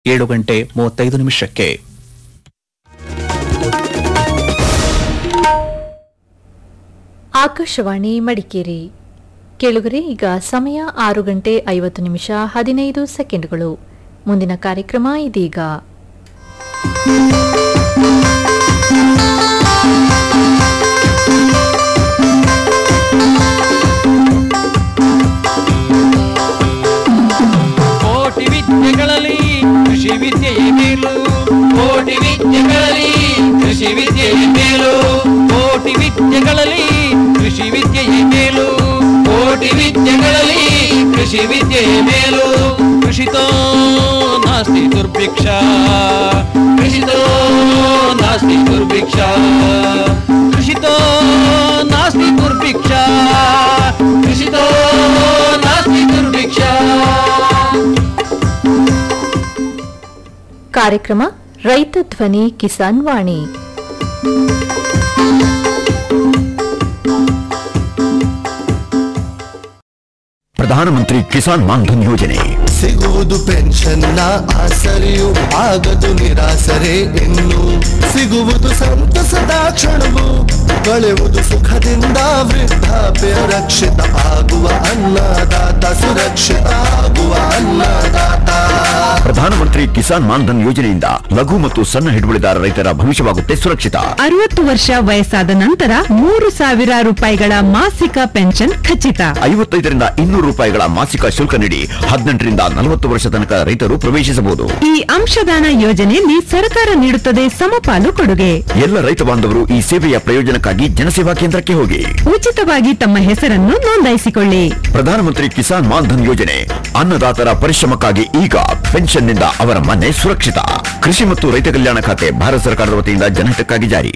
ಏಳು ಗಂಟೆ ಮೂವತ್ತೈದು ನಿಮಿಷಕ್ಕೆ ಆಕಾಶವಾಣಿ ಮಡಿಕೇರಿ ಕೇಳುಗರೆ ಈಗ ಸಮಯ ಆರು ಗಂಟೆ ಐವತ್ತು ನಿಮಿಷ ಹದಿನೈದು ಸೆಕೆಂಡ್ಗಳು ಮುಂದಿನ ಕಾರ್ಯಕ್ರಮ ಇದೀಗ ಕೋಟಿ ವಿದ್ಯೆಗಳಲ್ಲಿ ಕೃಷಿ ವಿದ್ಯೆಯೇ ಮೇಲು ಕೋಟಿ ವಿದ್ಯೆಗಳಲ್ಲಿ ಕೃಷಿ ವಿದ್ಯೆಯೇ ಮೇಲು ಕೋಟಿ ವಿದ್ಯೆಗಳಲ್ಲಿ ಕೃಷಿ ವಿದ್ಯೆಯೇ ಮೇಲು ಕೋಟಿ ವಿದ್ಯೆಗಳಲ್ಲಿ ಕೃಷಿ ವಿದ್ಯೆಯೇ ಮೇಲು ಕೃಷಿತೋ ನಾಸ್ತಿ ದುರ್ಭಿಕ್ಷ ಕೃಷಿತೋ ನಾಸ್ತಿ ದುರ್ಭಿಕ್ಷ ಕೃಷಿತೋ ನಾಸ್ತಿ ದುರ್ಭಿಕ್ಷ ಕೃಷಿತೋ ನಾಸ್ತಿ ದುರ್ಭಿಕ್ಷ ಕಾರ್ಯಕ್ರಮ ರೈತ ಧ್ವನಿ ಕಿಸಾನ್ ವಾಣಿ ಪ್ರಧಾನಮಂತ್ರಿ ಕಿಸಾನ್ ಮಾನ್ಧನ್ ಯೋಜನೆ ಸಿಗುವುದು ಪೆನ್ಷನ್ನ ಆಸರೆಯು ಆಗದು ನಿರಾಸರೆ ಇನ್ನು ಸಿಗುವುದು ಸಂತಸದ ಕ್ಷಣವು ಕಳೆಯುವುದು ಸುಖದಿಂದ ವೃದ್ಧಾಪ್ಯ ರಕ್ಷಿತ ಆಗುವ ಅನ್ನದಾತ ಸುರಕ್ಷಿತ ಆಗುವ ಅನ್ನದಾತ ಪ್ರಧಾನಮಂತ್ರಿ ಕಿಸಾನ್ ಮಾನ್ಧನ್ ಯೋಜನೆಯಿಂದ ಲಘು ಮತ್ತು ಸಣ್ಣ ಹಿಡುವಳಿದಾರ ರೈತರ ಭವಿಷ್ಯವಾಗುತ್ತೆ ಸುರಕ್ಷಿತ ಅರವತ್ತು ವರ್ಷ ವಯಸ್ಸಾದ ನಂತರ ಮೂರು ಸಾವಿರ ರೂಪಾಯಿಗಳ ಮಾಸಿಕ ಪೆನ್ಷನ್ ಖಚಿತ ಐವತ್ತೈದರಿಂದ ಇನ್ನೂರು ರೂಪಾಯಿಗಳ ಮಾಸಿಕ ಶುಲ್ಕ ನೀಡಿ ಹದಿನೆಂಟರಿಂದ ನಲವತ್ತು ವರ್ಷ ತನಕ ರೈತರು ಪ್ರವೇಶಿಸಬಹುದು ಈ ಅಂಶದಾನ ಯೋಜನೆಯಲ್ಲಿ ಸರ್ಕಾರ ನೀಡುತ್ತದೆ ಸಮಪಾಲು ಕೊಡುಗೆ ಎಲ್ಲ ರೈತ ಬಾಂಧವರು ಈ ಸೇವೆಯ ಪ್ರಯೋಜನಕ್ಕಾಗಿ ಜನಸೇವಾ ಕೇಂದ್ರಕ್ಕೆ ಹೋಗಿ ಉಚಿತವಾಗಿ ತಮ್ಮ ಹೆಸರನ್ನು ನೋಂದಾಯಿಸಿಕೊಳ್ಳಿ ಪ್ರಧಾನಮಂತ್ರಿ ಕಿಸಾನ್ ಮಾನ್ಧನ್ ಯೋಜನೆ ಅನ್ನದಾತರ ಪರಿಶ್ರಮಕ್ಕಾಗಿ ಈಗ ಪೆನ್ಷನ್ನಿಂದ ಅವರ ಮನೆ ಸುರಕ್ಷಿತ ಕೃಷಿ ಮತ್ತು ರೈತ ಕಲ್ಯಾಣ ಖಾತೆ ಭಾರತ ಸರ್ಕಾರದ ವತಿಯಿಂದ ಜನಹಿತಕ್ಕಾಗಿ ಜಾರಿ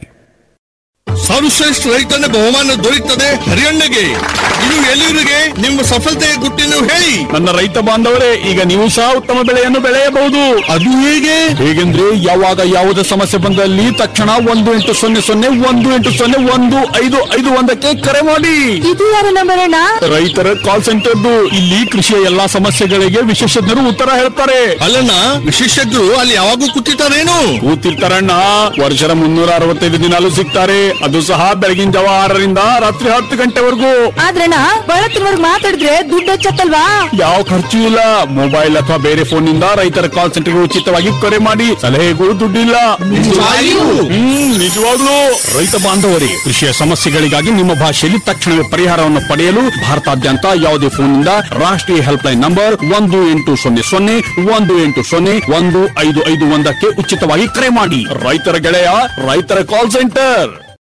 ಸರ್ವಶ್ರೇಷ್ಠ ರೈತನ ಬಹುಮಾನ ದೊರೆಯುತ್ತದೆ ಹರಿಯಣ್ಣಗೆ ಇದು ಎಲ್ಲರಿಗೆ ನಿಮ್ಮ ಸಫಲತೆಯ ಗುಟ್ಟಿನ ಹೇಳಿ ನನ್ನ ರೈತ ಬಾಂಧವರೇ ಈಗ ನೀವು ಸಹ ಉತ್ತಮ ಬೆಳೆಯನ್ನು ಬೆಳೆಯಬಹುದು ಅದು ಹೇಗೆ ಹೇಗೆಂದ್ರೆ ಯಾವಾಗ ಯಾವುದೇ ಸಮಸ್ಯೆ ಬಂದಲ್ಲಿ ತಕ್ಷಣ ಒಂದು ಎಂಟು ಸೊನ್ನೆ ಸೊನ್ನೆ ಒಂದು ಎಂಟು ಸೊನ್ನೆ ಒಂದು ಐದು ಐದು ಒಂದಕ್ಕೆ ಕರೆ ಮಾಡಿ ಇದು ಯಾರ ನಂಬರ್ ಅಣ್ಣ ರೈತರ ಕಾಲ್ ಸೆಂಟರ್ದು ಇಲ್ಲಿ ಕೃಷಿಯ ಎಲ್ಲಾ ಸಮಸ್ಯೆಗಳಿಗೆ ವಿಶೇಷಜ್ಞರು ಉತ್ತರ ಹೇಳ್ತಾರೆ ಅಲ್ಲಣ್ಣ ವಿಶೇಷಜ್ಞರು ಅಲ್ಲಿ ಯಾವಾಗೂ ಕೂತಿರ್ತಾರೇನು ಕೂತಿರ್ತಾರಣ್ಣ ವರ್ಷದ ಮುನ್ನೂರ ಅರವತ್ತೈದು ದಿನಾಲು ಸಿಗ್ತಾರೆ ಅದು ಸಹ ಬೆಳಗಿನ ಜಾವ ಆರರಿಂದ ರಾತ್ರಿ ಹತ್ತು ಗಂಟೆವರೆಗೂ ಆದ್ರಣ್ಣ ಬಳತ್ತಿನವರ್ಗ್ ಮಾತಾಡಿದ್ರೆ ದುಡ್ಡು ಹೆಚ್ಚತ್ತಲ್ವಾ ಯಾವ ಖರ್ಚು ಇಲ್ಲ ಮೊಬೈಲ್ ಅಥವಾ ಬೇರೆ ಫೋನ್ ನಿಂದ ರೈತರ ಕಾಲ್ ಸೆಂಟರ್ಗೆ ಉಚಿತವಾಗಿ ಕರೆ ಮಾಡಿ ಸಲಹೆಗೂ ದುಡ್ಡಿಲ್ಲ ನಿಜವಾಗಿಯೂ? ಹ್ಮ್ ನಿಜವಾಗ್ಲೂ ರೈತ ಬಾಂಧವರೇ ಕೃಷಿಯ ಸಮಸ್ಯೆಗಳಿಗಾಗಿ ನಿಮ್ಮ ಭಾಷೆಯಲ್ಲಿ ತಕ್ಷಣವೇ ಪರಿಹಾರವನ್ನು ಪಡೆಯಲು ಭಾರತಾದ್ಯಂತ ಯಾವುದೇ ಫೋನ್ನಿಂದ ರಾಷ್ಟ್ರೀಯ ಹೆಲ್ಪ್ ಲೈನ್ ನಂಬರ್ ಒಂದು ಎಂಟು ಸೊನ್ನೆ ಸೊನ್ನೆ ಒಂದು ಎಂಟು ಸೊನ್ನೆ ಒಂದು ಐದು ಐದು ಒಂದಕ್ಕೆ ಉಚಿತವಾಗಿ ಕರೆ ಮಾಡಿ ರೈತರ ಗೆಳೆಯ ರೈತರ ಕಾಲ್ ಸೆಂಟರ್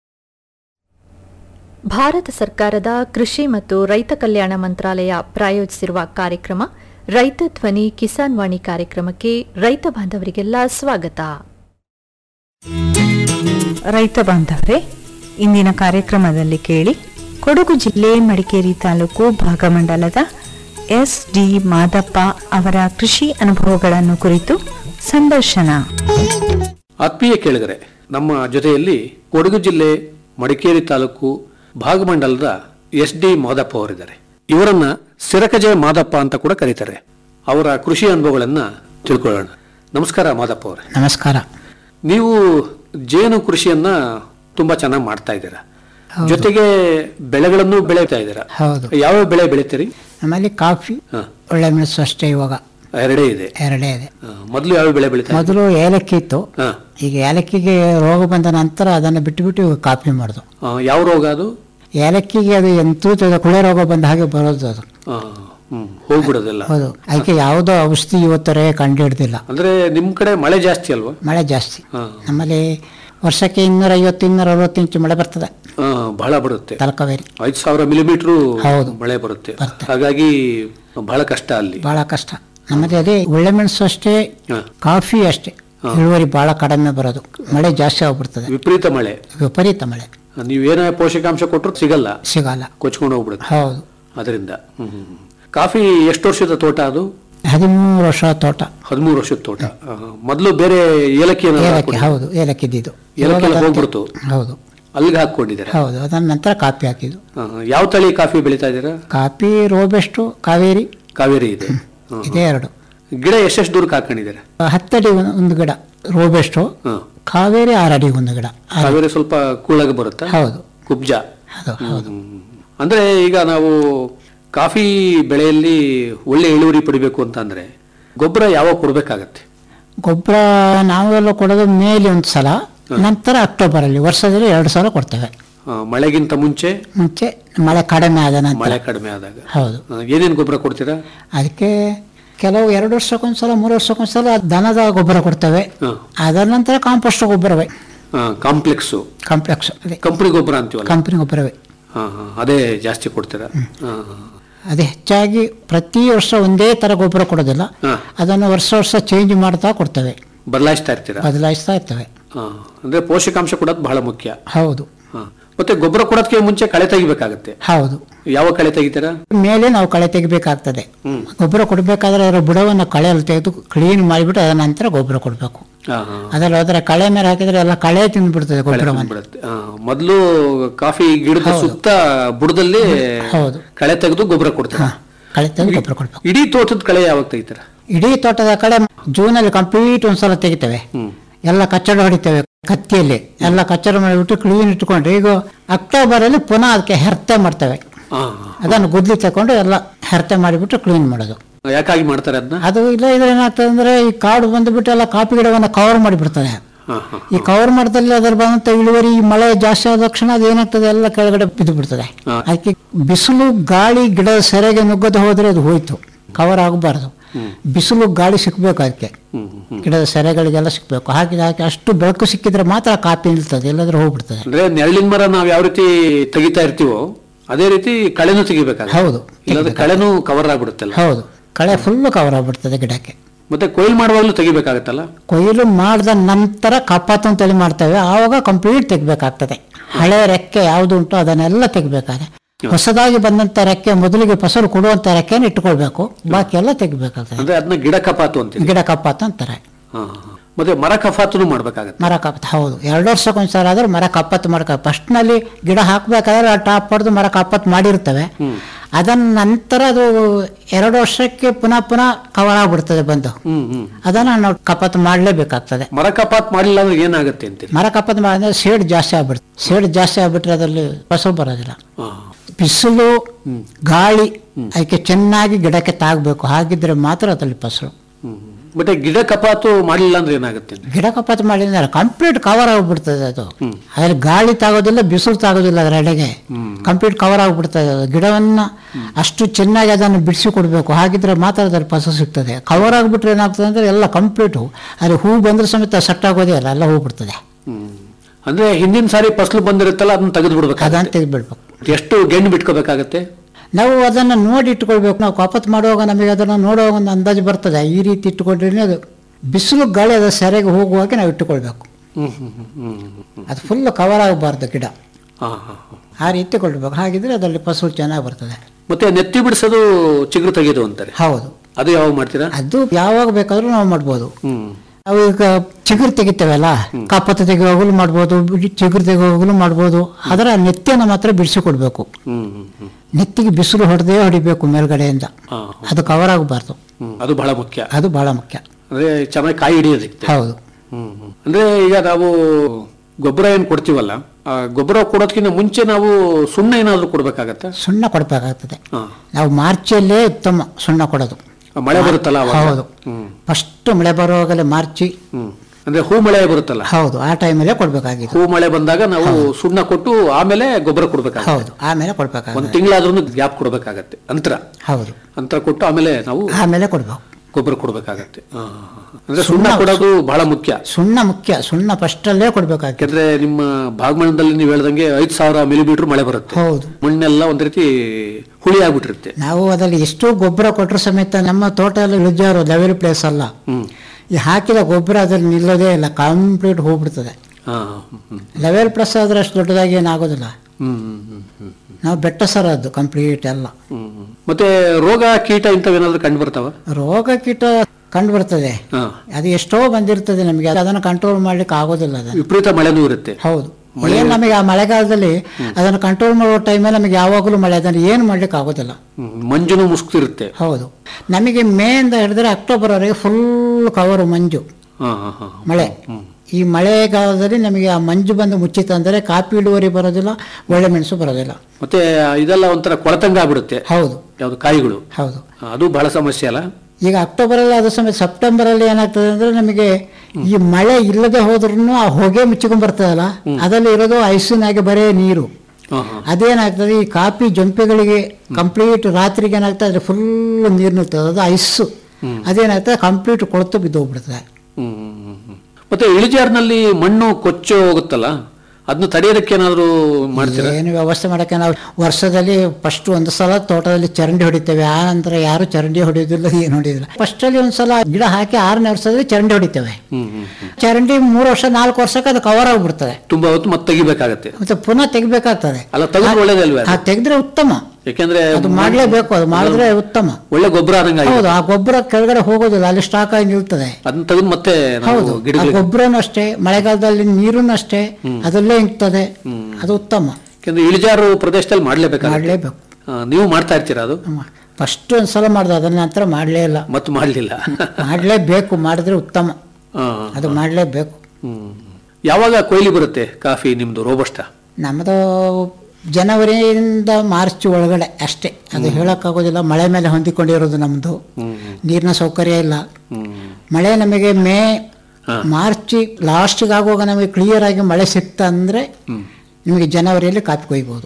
ಭಾರತ ಸರ್ಕಾರದ ಕೃಷಿ ಮತ್ತು ರೈತ ಕಲ್ಯಾಣ ಮಂತ್ರಾಲಯ ಪ್ರಾಯೋಜಿಸಿರುವ ಕಾರ್ಯಕ್ರಮ ರೈತ ಧ್ವನಿ ಕಿಸಾನ್ ವಾಣಿ ಕಾರ್ಯಕ್ರಮಕ್ಕೆ ರೈತ ಬಾಂಧವರಿಗೆಲ್ಲ ಸ್ವಾಗತ ರೈತ ಬಾಂಧವರೇ ಇಂದಿನ ಕಾರ್ಯಕ್ರಮದಲ್ಲಿ ಕೇಳಿ ಕೊಡಗು ಜಿಲ್ಲೆ ಮಡಿಕೇರಿ ತಾಲೂಕು ಭಾಗಮಂಡಲದ ಎಸ್ ಡಿ ಮಾದಪ್ಪ ಅವರ ಕೃಷಿ ಅನುಭವಗಳನ್ನು ಕುರಿತು ಸಂದರ್ಶನ ಆತ್ಮೀಯ ಕೇಳಿದರೆ ನಮ್ಮ ಜೊತೆಯಲ್ಲಿ ಕೊಡಗು ಜಿಲ್ಲೆ ಮಡಿಕೇರಿ ತಾಲೂಕು ಭಾಗಮಂಡಲದ ಎಸ್ ಡಿ ಮಾದಪ್ಪ ಅವರಿದ್ದಾರೆ ಇವರನ್ನ ಸಿರಕಜೆ ಮಾದಪ್ಪ ಅಂತ ಕೂಡ ಕರೀತಾರೆ ಅವರ ಕೃಷಿ ಅನುಭವಗಳನ್ನ ತಿಳ್ಕೊಳ್ಳೋಣ ನಮಸ್ಕಾರ ಮಾದಪ್ಪ ಅವರೇ ನಮಸ್ಕಾರ ನೀವು ಜೇನು ಕೃಷಿಯನ್ನ ತುಂಬಾ ಚೆನ್ನಾಗಿ ಮಾಡ್ತಾ ಇದ್ದೀರಾ ಜೊತೆಗೆ ಬೆಳೆಗಳನ್ನು ಬೆಳೀತಾ ಇದ್ದೀರಾ ಹೌದು ಯಾವ ಬೆಳೆ ಬೆಳಿತೀರಿ ನಮ್ಮಲ್ಲಿ ಕಾಫಿ ಹಾ. ಒಳ್ಳೆ ಮೆಣಸು ಅಷ್ಟೇ ಇವಾಗ ಎರಡೇ ಇದೆ ಎರಡೇ ಇದೆ ಆ, ಮೊದಲು ಯಾವ ಬೆಳೆ ಬೆಳಿತಾ ಇದ್ರಿ? ಮೊದಲು ಏಲಕ್ಕಿ ಇತ್ತು ಹಾ. ಈಗ ಏಲಕ್ಕಿಗೆ ರೋಗ ಬಂದ ನಂತರ ಅದನ್ನು ಬಿಟ್ಟು ಬಿಟ್ಟು ಇವಾಗ ಕಾಫಿ ಮಾಡೋದು ಆ, ಯಾವ ರೋಗ ಅದು ಏಲಕ್ಕಿಗೆ ಅದು ಎಂತೂ ತ- ಕುಳೆ ರೋಗ ಬಂದ ಹಾಗೆ ಬರೋದು ಅದು ಆ, ಹ್ಮ್ ಹೋಗ್ಬಿಡೋದಿಲ್ಲ ಹೌದು ಅದಕ್ಕೆ ಯಾವುದೋ ಔಷಧಿ ಇವತ್ತವರೆಗೆ ಕಂಡು ಹಿಡ್ದಿಲ್ಲ ಅಂದ್ರೆ ನಿಮ್ ಕಡೆ ಮಳೆ ಜಾಸ್ತಿ ಅಲ್ವಾ ಮಳೆ ಜಾಸ್ತಿ ಹಾ. ನಮ್ಮಲ್ಲಿ ವರ್ಷಕ್ಕೆ ಇನ್ನೂರ ಐವತ್ತು ಇನ್ನೂರ ಅರವತ್ತು ಇಂಚು ಮಳೆ ಬರ್ತದೆ ಆ, ಬಹಳ ಬರುತ್ತೆ ತಲಕಾವೇರಿ ಐದು ಸಾವಿರ ಮಿಲಿಮೀಟರ್ ಹೌದು. ಮಳೆ ಬರುತ್ತೆ ಬರುತ್ತೆ. ಹಾಗಾಗಿ ಬಹಳ ಕಷ್ಟ ಅಲ್ಲಿ ಬಹಳ ಕಷ್ಟ ನಮ್ಮಲ್ಲಿ ಅದೇ ಒಳ್ಳೆ ಮೆಣಸು ಅಷ್ಟೇ ಹಾ. ಕಾಫಿ ಅಷ್ಟೇ ಇಳುವರಿ ಬಹಳ ಕಡಿಮೆ ಬರೋದು ಮಳೆ ಜಾಸ್ತಿ ಆಗ್ಬಿಡ್ತದೆ ವಿಪರೀತ ಮಳೆ ವಿಪರೀತ ಮಳೆ ನೀವೇನೇ ಪೋಷಕಾಂಶ ಕೊಟ್ಟರು ಸಿಗಲ್ಲ ಸಿಗಲ್ಲ ಕೊಚ್ಕೊಂಡು ಹೋಗ್ಬಿಡುತ್ತೆ ಹೌದು ಅದರಿಂದ ಹ್ಮ್, ಹ್ಮ್, ಹ್ಮ್. ಕಾಫಿ ಎಷ್ಟು ವರ್ಷದ ತೋಟ ಅದು ಹದಿಮೂರು ವರ್ಷ ತೋಟ ಹದಿಮೂರು ವರ್ಷದ ತೋಟ ಆ, ಮೊದಲು ಬೇರೆ ಏಲಕ್ಕಿ ಏನಾದ್ರು ಏಲಕ್ಕಿ ಹಾಕ್ಕೊಂಡಿದ್ರಾ? ಹೌದು ಏಲಕ್ಕಿ ಇದ್ದಿದ್ದು ಏಲಕ್ಕಿ ಎಲ್ಲ ಇವಾಗ ಅದಕ್ಕೆ- ಹೋಗ್ಬಿಡ್ತು ಹೌದು ಅಲ್ಲಿಗೆ ಹಾಕೊಂಡಿದ್ದಾರೆ ಹೌದು ಅದನ್ನ ನಂತರ ಕಾಫಿ ಹಾಕಿದ್ದು ಯಾವ ತಳಿ ಕಾಫಿ ಬೆಳೀತಾ ಇದ್ದೀರಾ ಕಾಫಿ ರೋಬೆಸ್ಟು ಕಾವೇರಿ ಕಾವೇರಿ ಇದೆ ಹ್ಮ್. ಇದೇ ಎರಡು ಗಿಡ ಎಷ್ಟೆಷ್ಟು ದೂರಕ್ಕೆ ಹಾಕೊಂಡಿದ್ದೀರಾ ಹತ್ತಡಿ ಒಂದು- ಒಂದು ಗಿಡ ರೋಬೆಸ್ಟು ಹಾ. ಕಾವೇರಿ ಆರಡಿ ಒಂದು ಗಿಡ ಕಾವೇರಿ ಸ್ವಲ್ಪ ಕೂಳಾಗಿ ಬರುತ್ತಾ ಹೌದು ಕುಬ್ಜ ಅದು ಹೌದು ಅಂದ್ರೆ ಈಗ ನಾವು ಕಾಫಿ ಬೆಳೆಯಲ್ಲಿ ಒಳ್ಳೆ ಇಳುವರಿ ಪಡಿಬೇಕು ಅಂತ ಅಂದ್ರೆ ಗೊಬ್ಬರ ಯಾವಾಗ ಕೊಡ್ಬೇಕಾಗತ್ತೆ ಗೊಬ್ಬರ ನಾವೆಲ್ಲ ಕೊಡೋದು ಮೇಲಿ ಒಂದು ಸಲ ನಂತರ ಅಕ್ಟೋಬರಲ್ಲಿ ವರ್ಷದಲ್ಲಿ ಎರಡು ಸಲ ಕೊಡ್ತೇವೆ ಆ, ಮಳೆಗಿಂತ ಮುಂಚೆ ಮುಂಚೆ ಮಳೆ ಕಡಿಮೆ ಆದ ನಂತರ ಮಳೆ ಕಡಿಮೆ ಆದಾಗ ಹೌದು ಆ, ಏನೇನ್ ಗೊಬ್ಬರ ಕೊಡ್ತೀರಾ ಅದಕ್ಕೆ ಕೆಲವು ಎರಡು ವರ್ಷಕ್ಕೊಂದ್ಸಲ ಮೂರು ವರ್ಷಕ್ಕೊಂದ್ಸಲ ದನದ ಗೊಬ್ಬರ ಕೊಡ್ತೇವೆ ಹಾ. ಅದರ ನಂತರ ಕಾಂಪೋಸ್ಟ್ ಗೊಬ್ಬರವೇ ಕಾಂಪ್ಲೆಕ್ಸ್ ಕಾಂಪ್ಲೆಕ್ಸ್ ಅದೇ ಕಂಪನಿ ಗೊಬ್ಬರ ಅಂತೀವಲ್ಲ ಕಂಪನಿ ಗೊಬ್ಬರವೇ ಹಾ, ಹಾ, ಅದೇ ಜಾಸ್ತಿ ಕೊಡ್ತೀರಾ ಹಾ, ಹಾ. ಅದೇ ಹೆಚ್ಚಾಗಿ ಪ್ರತಿ ವರ್ಷ ಒಂದೇ ತರ ಗೊಬ್ಬರ ಕೊಡೋದಿಲ್ಲ ಹಾ. ಅದನ್ನು ವರ್ಷ ವರ್ಷ ಚೇಂಜ್ ಮಾಡ್ತಾ ಕೊಡ್ತೇವೆ ಬದಲಾಯಿಸ್ತಾ ಇರ್ತೀರಾ ಬದಲಾಯಿಸ್ತಾ ಇರ್ತೇವೆ ಹಾ. ಅಂದ್ರೆ ಪೋಷಕಾಂಶ ಕೊಡೋದು ಬಹಳ ಮುಖ್ಯ ಹೌದು ಹಾ. ಮತ್ತೆ ಗೊಬ್ಬರ ಕೊಡೋದಕ್ಕೆ ಮುಂಚೆ ಕಳೆ ತೆಗಿಬೇಕಾಗತ್ತೆ ಹೌದು ಯಾವ ಕಳೆ ತೆಗಿತೀರಾ ಮೇಲೆ ನಾವು ಕಳೆ ತೆಗಿಬೇಕಾಗ್ತದೆ ಹ್ಮ್. ಗೊಬ್ಬರ ಕೊಡಬೇಕಾದ್ರೆ ಅದರ ಬುಡವನ್ನು ಕಳೆಯಲ್ಲಿ ತೆಗೆದು ಕ್ಲೀನ್ ಮಾಡಿಬಿಟ್ಟು ಅದರ ನಂತರ ಗೊಬ್ಬರ ಕೊಡಬೇಕು ಹಾ, ಹಾ. ಅದರಲ್ಲಿ ಹೋದ್ರೆ ಕಳೆ ಮೇಲೆ ಹಾಕಿದ್ರೆ ಎಲ್ಲ ಕಳೆ ತಿಂದ್ಬಿಡ್ತದೆ ಗೊಬ್ಬರವನ್ನು ಬಿಡುತ್ತೆ ಆ, ಮೊದ್ಲು ಕಾಫಿ ಗಿಡದ ಹೌದು. ಸುತ್ತ ಬುಡದಲ್ಲಿ ಹೌದು. ಕಳೆ ತೆಗೆದು ಗೊಬ್ಬರ ಕೊಡ್ತೀರಾ ಕಳೆ ತೆಗೆದು ಗೊಬ್ಬರ ಕೊಡಬೇಕು ಇಡೀ ತೋಟದ ಕಳೆ ಯಾವಾಗ ತೆಗಿತೀರಾ ಇಡೀ ತೋಟದ ಕಡೆ ಜೂನಲ್ಲಿ ಕಂಪ್ಲೀಟ್ ಒಂದ್ಸಲ ತೆಗಿತೇವೆ ಎಲ್ಲ ಕಚ್ಚಡ ಹೊಡಿತೇವೆ ಕತ್ತಿಯಲ್ಲಿ ಎಲ್ಲ ಕಚ್ಚಡ ಮಾಡಿಬಿಟ್ಟು ಕ್ಲೀನ್ ಇಟ್ಕೊಂಡ್ರೆ ಈಗ ಅಕ್ಟೋಬರ್ ಅಲ್ಲಿ ಪುನಃ ಅದಕ್ಕೆ ಹೆರ್ತೆ ಮಾಡ್ತೇವೆ ಆ, ಅದನ್ನು ಗುದ್ಲಿ ತಕೊಂಡು ಎಲ್ಲ ಹೆರ್ತೆ ಮಾಡಿಬಿಟ್ಟು ಕ್ಲೀನ್ ಮಾಡೋದು ಯಾಕಾಗಿ ಮಾಡ್ತಾರೆ ಅದನ್ನ ಅದು ಇಲ್ಲ ಇದ್ರೆ ಏನಾಗ್ತದೆ ಅಂದ್ರೆ ಈ ಕಾಡು ಬಂದುಬಿಟ್ಟು ಎಲ್ಲ ಕಾಫಿ ಗಿಡವನ್ನು ಕವರ್ ಮಾಡಿಬಿಡ್ತದೆ ಈ ಕವರ್ ಮಾಡದಲ್ಲಿ ಅದರ ಬಂದಂತ ಇಳುವರಿ ಈ ಮಳೆ ಜಾಸ್ತಿ ಆದ ತಕ್ಷಣ ಅದು ಏನಾಗ್ತದೆ ಎಲ್ಲ ಕೆಳಗಡೆ ಬಿದ್ದು ಬಿಡ್ತದೆ ಹಾ. ಅದಕ್ಕೆ ಬಿಸಿಲು ಗಾಳಿ ಗಿಡದ ಸೆರೆಗೆ ನುಗ್ಗದೆ ಹೋದ್ರೆ ಅದು ಹೋಯ್ತು ಕವರ್ ಆಗಬಾರ್ದು ಬಿಸಿಲು ಗಾಳಿ ಸಿಕ್ಬೇಕು ಅದಕ್ಕೆ ಗಿಡದ ಸೆರೆಗಳಿಗೆಲ್ಲ ಸಿಕ್ಬೇಕು ಹಾಗೆ ಹಾಕಿ ಅಷ್ಟು ಬೆಳಕು ಸಿಕ್ಕಿದ್ರೆ ಮಾತ್ರ ಕಾಪಿ ನಿಲ್ತದೆ ಇಲ್ಲದ್ರೆ ಹೋಗ್ಬಿಡ್ತದೆ ಅಂದ್ರೆ ನೆರಳಿನ ಮರ ನಾವ್ ಯಾವ ರೀತಿ ತೆಗಿತಾ ಇರ್ತೀವೋ ಅದೇ ರೀತಿ ಕಳೆನೂ ತೆಗಿಬೇಕಾಗ ಹೌದು ಇಲ್ಲಾಂದ್ರೆ ಕಳೆನೂ ಕವರ್ ಆಗ್ಬಿಡುತ್ತಲ್ಲ ಹೌದು ಕಳೆ ಫುಲ್ ಕವರ್ ಆಗ್ಬಿಡ್ತದೆ ಗಿಡಕ್ಕೆ ಮತ್ತೆ ಕೊಯ್ಲು ಮಾಡುವಾಗಲೂ ತೆಗಿಬೇಕಾಗತ್ತಲ್ಲ ಕೊಯ್ಲು ಮಾಡಿದ ನಂತರ ಕಪಾತ್ ಅಂತೇಳಿ ಮಾಡ್ತೇವೆ ಆವಾಗ ಕಂಪ್ಲೀಟ್ ತೆಗಿಬೇಕಾಗ್ತದೆ ಹಳೆ ರೆಕ್ಕೆ ಯಾವುದು ಉಂಟು ಅದನ್ನೆಲ್ಲ ತೆಗಿಬೇಕಾದ್ರೆ ಹೊಸದಾಗಿ ಬಂದಂತ ರೆಕ್ಕೆ ಮೊದಲಿಗೆ ಫಸಲು ಕೊಡುವಂತ ರೆಕ್ಕೆನ ಇಟ್ಕೊಳ್ಬೇಕು ಬಾಕಿ ಎಲ್ಲ ತೆಗಿಬೇಕಾಗ್ತದೆ ಅಂದ್ರೆ ಅದನ್ನ ಗಿಡ ಕಪಾತು ಅಂತೀವಿ ಗಿಡ ಕಪಾತ್ ಅಂತಾರೆ ಹಾ, ಹಾ. ಮತ್ತೆ ಮರ ಕಫಾತನು ಮಾಡ್ಬೇಕಾಗತ್ತೆ ಮರ ಕಪಾತ್ ಹೌದು ಎರಡು ವರ್ಷಕ್ಕೊಂದ್ಸಲ ಆದ್ರೆ ಮರ ಕಪಾತ್ ಮಾಡ್ಕ ಫಸ್ಟ್ ನಲ್ಲಿ ಗಿಡ ಹಾಕ್ಬೇಕಾದ್ರೆ ಟಾಪ್ ಹೊಡೆದು ಮರ ಕಪಾತ್ ಮಾಡಿರ್ತವೆ ಅದನ್ನ ನಂತರ ಅದು ಎರಡು ವರ್ಷಕ್ಕೆ ಪುನಃ ಪುನಃ ಕವರ್ ಆಗ್ಬಿಡ್ತದೆ ಬಂದು ಹ್ಮ್ ಹ್ಮ್ ಅದನ್ನ ನಾವು ಕಪಾತ್ ಮಾಡ್ಲೇಬೇಕಾಗ್ತದೆ ಮರ ಕಪಾತ್ ಮಾಡಿಲ್ಲ ಅಂದ್ರೆ ಏನಾಗುತ್ತೆ ಅಂತೀರಿ ಮರ ಕಪಾತ್ ಮಾಡಿದ್ರೆ ಸೇಡ್ ಜಾಸ್ತಿ ಆಗ್ಬಿಡುತ್ತೆ ಸೇಡ್ ಜಾಸ್ತಿ ಆಗ್ಬಿಟ್ರೆ ಅದರಲ್ಲಿ ಫಸಲು ಬರೋದಿಲ್ಲ ಹಾ. ಬಿಸಿಲು ಗಾಳಿ ಅದಕ್ಕೆ ಚೆನ್ನಾಗಿ ಗಿಡಕ್ಕೆ ತಾಗಬೇಕು ಹಾಗಿದ್ರೆ ಮಾತ್ರ ಅದರಲ್ಲಿ ಫಸಲು ಹ್ಮ್ ಹ್ಮ್. ಮತ್ತೆ ಗಿಡ ಕಪಾತು ಮಾಡಿಲ್ಲ ಅಂದ್ರೆ ಏನಾಗುತ್ತೆ ಅಂತೀರಿ? ಗಿಡ ಕಪಾತ್ ಮಾಡಿದ್ರೆ ಕಂಪ್ಲೀಟ್ ಕವರ್ ಆಗ್ಬಿಡ್ತದೆ ಅದು ಅದ್ರಲ್ಲಿ ಗಾಳಿ ತಾಗೋದಿಲ್ಲ ಬಿಸಿಲು ತಾಗೋದಿಲ್ಲ ಅದರ ಎಡೆಗೆ ಕಂಪ್ಲೀಟ್ ಕವರ್ ಆಗ್ಬಿಡ್ತದೆ ಅದು ಗಿಡವನ್ನ ಅಷ್ಟು ಚೆನ್ನಾಗಿ ಅದನ್ನು ಬಿಡಿಸಿ ಕೊಡಬೇಕು ಹಾಗಿದ್ರೆ ಮಾತ್ರ ಅದರ ಫಸಲು ಸಿಗ್ತದೆ ಕವರ್ ಆಗ್ಬಿಟ್ರೆ ಏನಾಗ್ತದೆ ಅಂದ್ರೆ ಎಲ್ಲ ಕಂಪ್ಲೀಟು ಅದು ಹೂ ಬಂದ್ರೆ ಸಮೇತ ಸೆಟ್ ಆಗೋದೇ ಇಲ್ಲ ಎಲ್ಲ ಹೂ ಬಿಡ್ತದೆ ಹ್ಮ್ ಅಂದ್ರೆ ಹಿಂದಿನ ಸಾರಿ ಫಸಲು ಬಂದಿರುತ್ತಲ್ಲ ಅದನ್ನ ತೆಗೆದು ಬಿಡ್ಬೇಕು ಅದನ್ನು ತೆಗೆದ್ಬಿಡ್ಬೇಕು ಎಷ್ಟು ಗೆಣ್ಣು ಬಿಟ್ಕೋಬೇಕಾಗತ್ತೆ ನಾವು ಅದನ್ನು ನೋಡಿ ಇಟ್ಕೊಳ್ಬೇಕು ನಾವು ಕಪಾತ್ ಮಾಡುವಾಗ ನಮಗೆ ಅದನ್ನು ನೋಡುವಾಗ ಒಂದು ಅಂದಾಜು ಬರ್ತದೆ ಈ ರೀತಿ ಇಟ್ಟುಕೊಂಡ್ರೆ ಅದು ಬಿಸಿಲು ಗಾಳಿ ಅದರ ಸೆರೆಗೆ ಹೋಗುವಾಗೆ ನಾವು ಇಟ್ಟುಕೊಳ್ಬೇಕು ಹ್ಮ್ ಹ್ಮ್ ಹ್ಮ್ ಹ್ಮ್ ಅದು ಫುಲ್ ಕವರ್ ಆಗಬಾರ್ದು ಗಿಡ ಹಾ ಹಾ ಹಾ. ಆ ರೀತಿ ಕೊಡ್ಬೇಕು ಹಾಗಿದ್ರೆ ಅದರಲ್ಲಿ ಫಸಲು ಚೆನ್ನಾಗಿ ಬರ್ತದೆ ಮತ್ತೆ ನೆತ್ತಿ ಬಿಡಿಸೋದು ಚಿಗುರು ತೆಗೆಯೋದು ಅಂತಾರೆ ಹೌದು ಅದು ಯಾವಾಗ ಮಾಡ್ತೀರಾ ಅದು ಯಾವಾಗ ಬೇಕಾದ್ರೂ ನಾವು ಮಾಡ್ಬೋದು ಹ್ಮ್ ನಾವು ಈಗ ಚಿಗುರು ತೆಗಿತೇವಲ್ಲ ಕಪ್ಪತ್ತು ತೆಗೆಯುವಾಗಲೂ ಮಾಡ್ಬೋದು ಬಿಡಿ- ಚಿಗುರು ತೆಗೆಯುವಾಗಲೂ ಮಾಡ್ಬೋದು ಅದರ ನೆತ್ತಿಯನ್ನು ಮಾತ್ರ ಬಿಡಿಸಿ ಕೊಡಬೇಕು ಹ್ಮ್ ಹ್ಮ್ ಹ್ಮ್ ನೆತ್ತಿಗೆ ಬಿಸಿಲು ಹೊಡೆದೇ ಹೊಡಿಬೇಕು ಮೇಲ್ಗಡೆಯಿಂದ ಹಾ, ಅದು ಕವರ್ ಆಗಬಾರ್ದು ಹ್ಮ್. ಅದು ಬಹಳ ಮುಖ್ಯ ಅದು ಬಹಳ ಮುಖ್ಯ ಅಂದ್ರೆ ಚೆನ್ನಾಗಿ ಕಾಯಿ ಹಿಡಿಯೋದಕ್ಕೆ ಹೌದು ಹ್ಮ್ ಹ್ಮ್. ಅಂದ್ರೆ ಈಗ ನಾವು ಗೊಬ್ಬರ ಏನ್ ಕೊಡ್ತೀವಲ್ಲ ಆ ಗೊಬ್ಬರ ಕೊಡೋದಕ್ಕಿಂತ ಮುಂಚೆ ನಾವು ಸುಣ್ಣ ಏನಾದ್ರು ಕೊಡ್ಬೇಕಾಗತ್ತ ಸುಣ್ಣ ಕೊಡಬೇಕಾಗ್ತದೆ ಹಾ. ನಾವು ಮಾರ್ಚಲ್ಲೇ ಉತ್ತಮ ಸುಣ್ಣ ಕೊಡೋದು ಮಳೆ ಬರುತ್ತಲ್ಲ ಅವಾಗ ಹೌದು ಹ್ಮ್ ಫಸ್ಟ್ ಮಳೆ ಬರುವಾಗಲೇ ಮಾರ್ಚಿ ಹ್ಮ್ ಅಂದ್ರೆ ಹೂ ಮಳೆ ಬರುತ್ತಲ್ಲ ಹೌದು ಆ ಟೈಮಲ್ಲೇ ಕೊಡ್ಬೇಕಾಗಿತ್ತು ಹೂ ಮಳೆ ಬಂದಾಗ ನಾವು ಸುಣ್ಣ ಕೊಟ್ಟು ಆಮೇಲೆ ಗೊಬ್ಬರ ಕೊಡ್ಬೇಕಾಗತ್ತೆ ಹೌದು ಆಮೇಲೆ ಕೊಡ್ಬೇಕಾಗುತ್ತೆ ಒಂದ್ ತಿಂಗಳಾದ್ರೂ ಗ್ಯಾಪ್ ಕೊಡ್ಬೇಕಾಗತ್ತೆ ಅಂತರ ಹೌದು ಅಂತರ ಕೊಟ್ಟು ಆಮೇಲೆ ನಾವು ಆಮೇಲೆ ಕೊಡ್ಬೇಕು ಗೊಬ್ಬರ ಕೊಡ್ಬೇಕಾಗತ್ತೆ ಹಾ, ಹಾ, ಹಾ. ಅಂದ್ರೆ ಸುಣ್ಣ ಕೊಡೋದು ಬಹಳ ಮುಖ್ಯ ಸುಣ್ಣ ಮುಖ್ಯ ಸುಣ್ಣ ಫಸ್ಟಲ್ಲೇ ಕೊಡ್ಬೇಕಾಗಿತ್ತು ಯಾಕಂದ್ರೆ ನಿಮ್ಮ ಭಾಗಮಂಡಲದಲ್ಲಿ ನೀವು ಹೇಳ್ದಂಗೆ ಐದ್ ಸಾವಿರ ಮಿಲಿಮೀಟರ್ ಮಳೆ ಬರುತ್ತೆ ಹೌದು ಮಣ್ಣೆಲ್ಲ ಒಂದ್ ರೀತಿ ಹುಳಿ ಆಗ್ಬಿಟ್ಟಿರುತ್ತೆ ನಾವು ಅದರಲ್ಲಿ ಎಷ್ಟು ಗೊಬ್ಬರ ಕೊಟ್ಟರು ಸಮೇತ ನಮ್ಮ ತೋಟ ಎಲ್ಲ ಇಳಿಜಾರು ಲೆವೆಲ್ ಪ್ಲೇಸ್ ಅಲ್ಲ ಹ್ಮ್ ಈ ಹಾಕಿದ ಗೊಬ್ಬರ ಅದ್ರಲ್ಲಿ ನಿಲ್ಲೋದೇ ಇಲ್ಲ ಕಂಪ್ಲೀಟ್ ಹೋಗ್ಬಿಡ್ತದೆ ಹಾ ಹ್ಮ್ ಹ್ಮ್ ಲೆವೆಲ್ ಪ್ಲಸ್ ಆದ್ರೆ ಅಷ್ಟು ದೊಡ್ಡದಾಗಿ ಏನಾಗೋದಿಲ್ಲ ಹ್ಮ್ ಹ್ಮ್ ಹ್ಮ್ ಹ್ಮ್ ನಾವು ಬೆಟ್ಟ ಸರ ಅದು ಕಂಪ್ಲೀಟ್ ಎಲ್ಲ ಹ್ಮ್ ಹ್ಮ್. ಮತ್ತೆ ರೋಗ ಕೀಟ ಇಂಥವೇನಾದ್ರೂ ಕಂಡು ಬರ್ತಾವ ರೋಗ ಕೀಟ ಕಂಡು ಬರ್ತದೆ ಹಾ ಅದು ಎಷ್ಟೋ ಬಂದಿರ್ತದೆ ನಮಗೆ ಅದನ್ನು ಕಂಟ್ರೋಲ್ ಮಾಡ್ಲಿಕ್ಕೆ ಆಗೋದಿಲ್ಲ ಅದನ್ನು ವಿಪರೀತ ಮಳೆನೂ ಇರುತ್ತೆ ಹೌದು ಏನ್ ನಮಗೆ ಆ ಮಳೆಗಾಲದಲ್ಲಿ ಅದನ್ನು ಕಂಟ್ರೋಲ್ ಮಾಡೋ ಟೈಮಲ್ಲಿ ನಮಗೆ ಯಾವಾಗಲೂ ಮಳೆ ಅದನ್ನು ಏನು ಮಾಡ್ಲಿಕ್ಕೆ ಆಗೋದಿಲ್ಲ ಹ್ಮ್. ಮಂಜುನು ಮುಸ್ಕಿರುತ್ತೆ ಹೌದು ನಮಗೆ ಮೇ ಇಂದ ಹಿಡಿದ್ರೆ ಅಕ್ಟೋಬರ್ ವರೆಗೆ ಫುಲ್ ಕವರು ಮಂಜು ಹಾ ಹಾ ಹಾ ಮಳೆ ಈ ಮಳೆಗಾಲದಲ್ಲಿ ನಮಗೆ ಆ ಮಂಜು ಬಂದು ಮುಚ್ಚಿತು ಅಂದರೆ ಕಾಪಿ ಇಳುವರಿ ಬರೋದಿಲ್ಲ ಒಳ್ಳೆ ಮೆಣಸು ಬರೋದಿಲ್ಲ ಮತ್ತೆ ಇದೆಲ್ಲ ಒಂಥರ ಕೊಳತಂಗ ಆಗ್ಬಿಡುತ್ತೆ ಹೌದು ಯಾವ್ದು ಕಾಯಿಗಳು ಹೌದು ಆ, ಅದು ಬಹಳ ಸಮಸ್ಯೆ ಅಲ್ಲ ಈಗ ಅಕ್ಟೋಬರಲ್ಲಿ ಅದ ಸಮಯ ಸೆಪ್ಟೆಂಬರಲ್ಲಿ ಏನಾಗ್ತದೆ ಅಂದ್ರೆ ನಮಗೆ ಈ ಮಳೆ ಇಲ್ಲದೆ ಹೋದ್ರೂ ಆ ಹೊಗೆ ಮುಚ್ಚಿಕೊಂಡ್ ಬರ್ತದಲ್ಲ ಅದರಲ್ಲಿ ಇರೋದು ಐಸಿನಾಗೆ ಬರೇ ನೀರು ಹಾ ಹಾ ಅದೇನಾಗ್ತದೆ ಈ ಕಾಫಿ ಜಂಪೆಗಳಿಗೆ ಕಂಪ್ಲೀಟ್ ರಾತ್ರಿಗೆ ಏನಾಗ್ತದೆ ಅದ್ರ ಫುಲ್ ನೀರು ನಿಲ್ತದೆ ಅದು ಐಸ್ಸು ಅದೇನಾಗ್ತದೆ ಕಂಪ್ಲೀಟ್ ಕೊಳತು ಬಿದ್ದೋಗ್ಬಿಡ್ತದೆ ಹ್ಮ್, ಹ್ಮ್, ಹ್ಮ್, ಹ್ಮ್. ಮತ್ತೆ ಇಳಿಜಾರಿನಲ್ಲಿ ಮಣ್ಣು ಕೊಚ್ಚು ಹೋಗುತ್ತಲ್ಲ ಅದನ್ನ ತಡೆಯೋದಕ್ಕೆ ಏನಾದ್ರು ಮಾಡ್ತೀರಾ ಏನು ವ್ಯವಸ್ಥೆ ಮಾಡಕ್ಕೆ ನಾವು ವರ್ಷದಲ್ಲಿ ಫಸ್ಟ್ ಒಂದು ಸಲ ತೋಟದಲ್ಲಿ ಚರಂಡಿ ಹೊಡಿತೇವೆ ಆ ನಂತರ ಯಾರು ಚರಂಡಿ ಹೊಡೆಯೋದಿಲ್ಲ ಏನು ಹೊಡೆಯೋದಿಲ್ಲ ಫಸ್ಟ್ ಅಲ್ಲಿ ಒಂದ್ಸಲ ಗಿಡ ಹಾಕಿ ಆರನೇ ವರ್ಷದಲ್ಲಿ ಚರಂಡಿ ಹೊಡಿತೇವೆ ಹ್ಮ್ ಹ್ಮ್ ಹ್ಮ್. ಚರಂಡಿ ಮೂರು ವರ್ಷ ನಾಲ್ಕು ವರ್ಷಕ್ಕೆ ಅದು ಕವರ್ ಆಗ್ಬಿಡ್ತದೆ ತುಂಬಾ ಹೊತ್ತು ಮತ್ತೆ ತೆಗಿಬೇಕಾಗತ್ತೆ ಮತ್ತೆ ಪುನಃ ತೆಗಿಬೇಕಾಗ್ತದೆ ಅಲ್ಲ ತೆಗೆದು ಒಳ್ಳೇದಲ್ವೇ ಆ ತೆಗೆದ್ರೆ ಉತ್ತಮ ಯಾಕೆಂದ್ರೆ ಅದು ಮಾಡ್ಲೇಬೇಕು ಅದು ಮಾಡಿದ್ರೆ ಉತ್ತಮ ಒಳ್ಳೆ ಗೊಬ್ಬರ ಆದಂಗ ಹೌದು ಆ ಗೊಬ್ಬರ ಕೆಳಗಡೆ ಹೋಗೋದಿಲ್ಲ ಅಲ್ಲಿ ಸ್ಟಾಕ್ ಆಗಿ ನಿಲ್ತದೆ ಅದನ್ನ ತೆಗೆದು ಮತ್ತೆ ನಾವು ಹೌದು ಆ ಗಿಡಗಳಿಗೆ ಗೊಬ್ಬರನು ಅಷ್ಟೇ ಮಳೆಗಾಲದಲ್ಲಿ ನೀರುನು ಅಷ್ಟೇ ಅದರಲ್ಲೇ ಇಂಗ್ತದೆ ಅದು ಉತ್ತಮ ಯಾಕೆಂದ್ರೆ ಇಳಿಜಾರು ಪ್ರದೇಶದಲ್ಲಿ ಮಾಡ್ಲೇಬೇಕಾಗುತ್ತೆ ಮಾಡ್ಲೇಬೇಕು ಆ, ನೀವು ಮಾಡ್ತಾ ಇರ್ತೀರಾ ಅದು ಫಸ್ಟ್ ಒಂದ್ಸಲ ಮಾಡ್ದೆ ಅದನ್ನ ನಂತರ ಮಾಡಲೇ ಇಲ್ಲ ಮತ್ತೆ ಮಾಡ್ಲಿಲ್ಲ ಮಾಡಲೇಬೇಕು ಮಾಡಿದ್ರೆ ಉತ್ತಮ ಆ, ಅದು ಮಾಡಲೇಬೇಕು ಹ್ಮ್. ಯಾವಾಗ ಕೊಯ್ಲಿ ಬರುತ್ತೆ ಕಾಫಿ ನಿಮ್ದು ರೋಬಸ್ಟ ನಮ್ಮದು ಜನವರಿಯಿಂದ ಮಾರ್ಚ್ ಒಳಗಡೆ ಅಷ್ಟೇ ಅದು ಹೇಳೋಕ್ಕಾಗೋದಿಲ್ಲ ಮಳೆ ಮೇಲೆ ಹೊಂದಿಕೊಂಡಿರೋದು ನಮ್ಮದು ನೀರಿನ ಸೌಕರ್ಯ ಇಲ್ಲ ಮಳೆ ನಮಗೆ ಮೇ ಮಾರ್ಚ್ ಲಾಸ್ಟಿಗೆ ಆಗುವಾಗ ನಮಗೆ ಕ್ಲಿಯರ್ ಆಗಿ ಮಳೆ ಸಿಕ್ತ ಅಂದರೆ ನಿಮಗೆ ಜನವರಿಯಲ್ಲಿ ಕಾಪಿ ಕೊಯ್ಬೋದು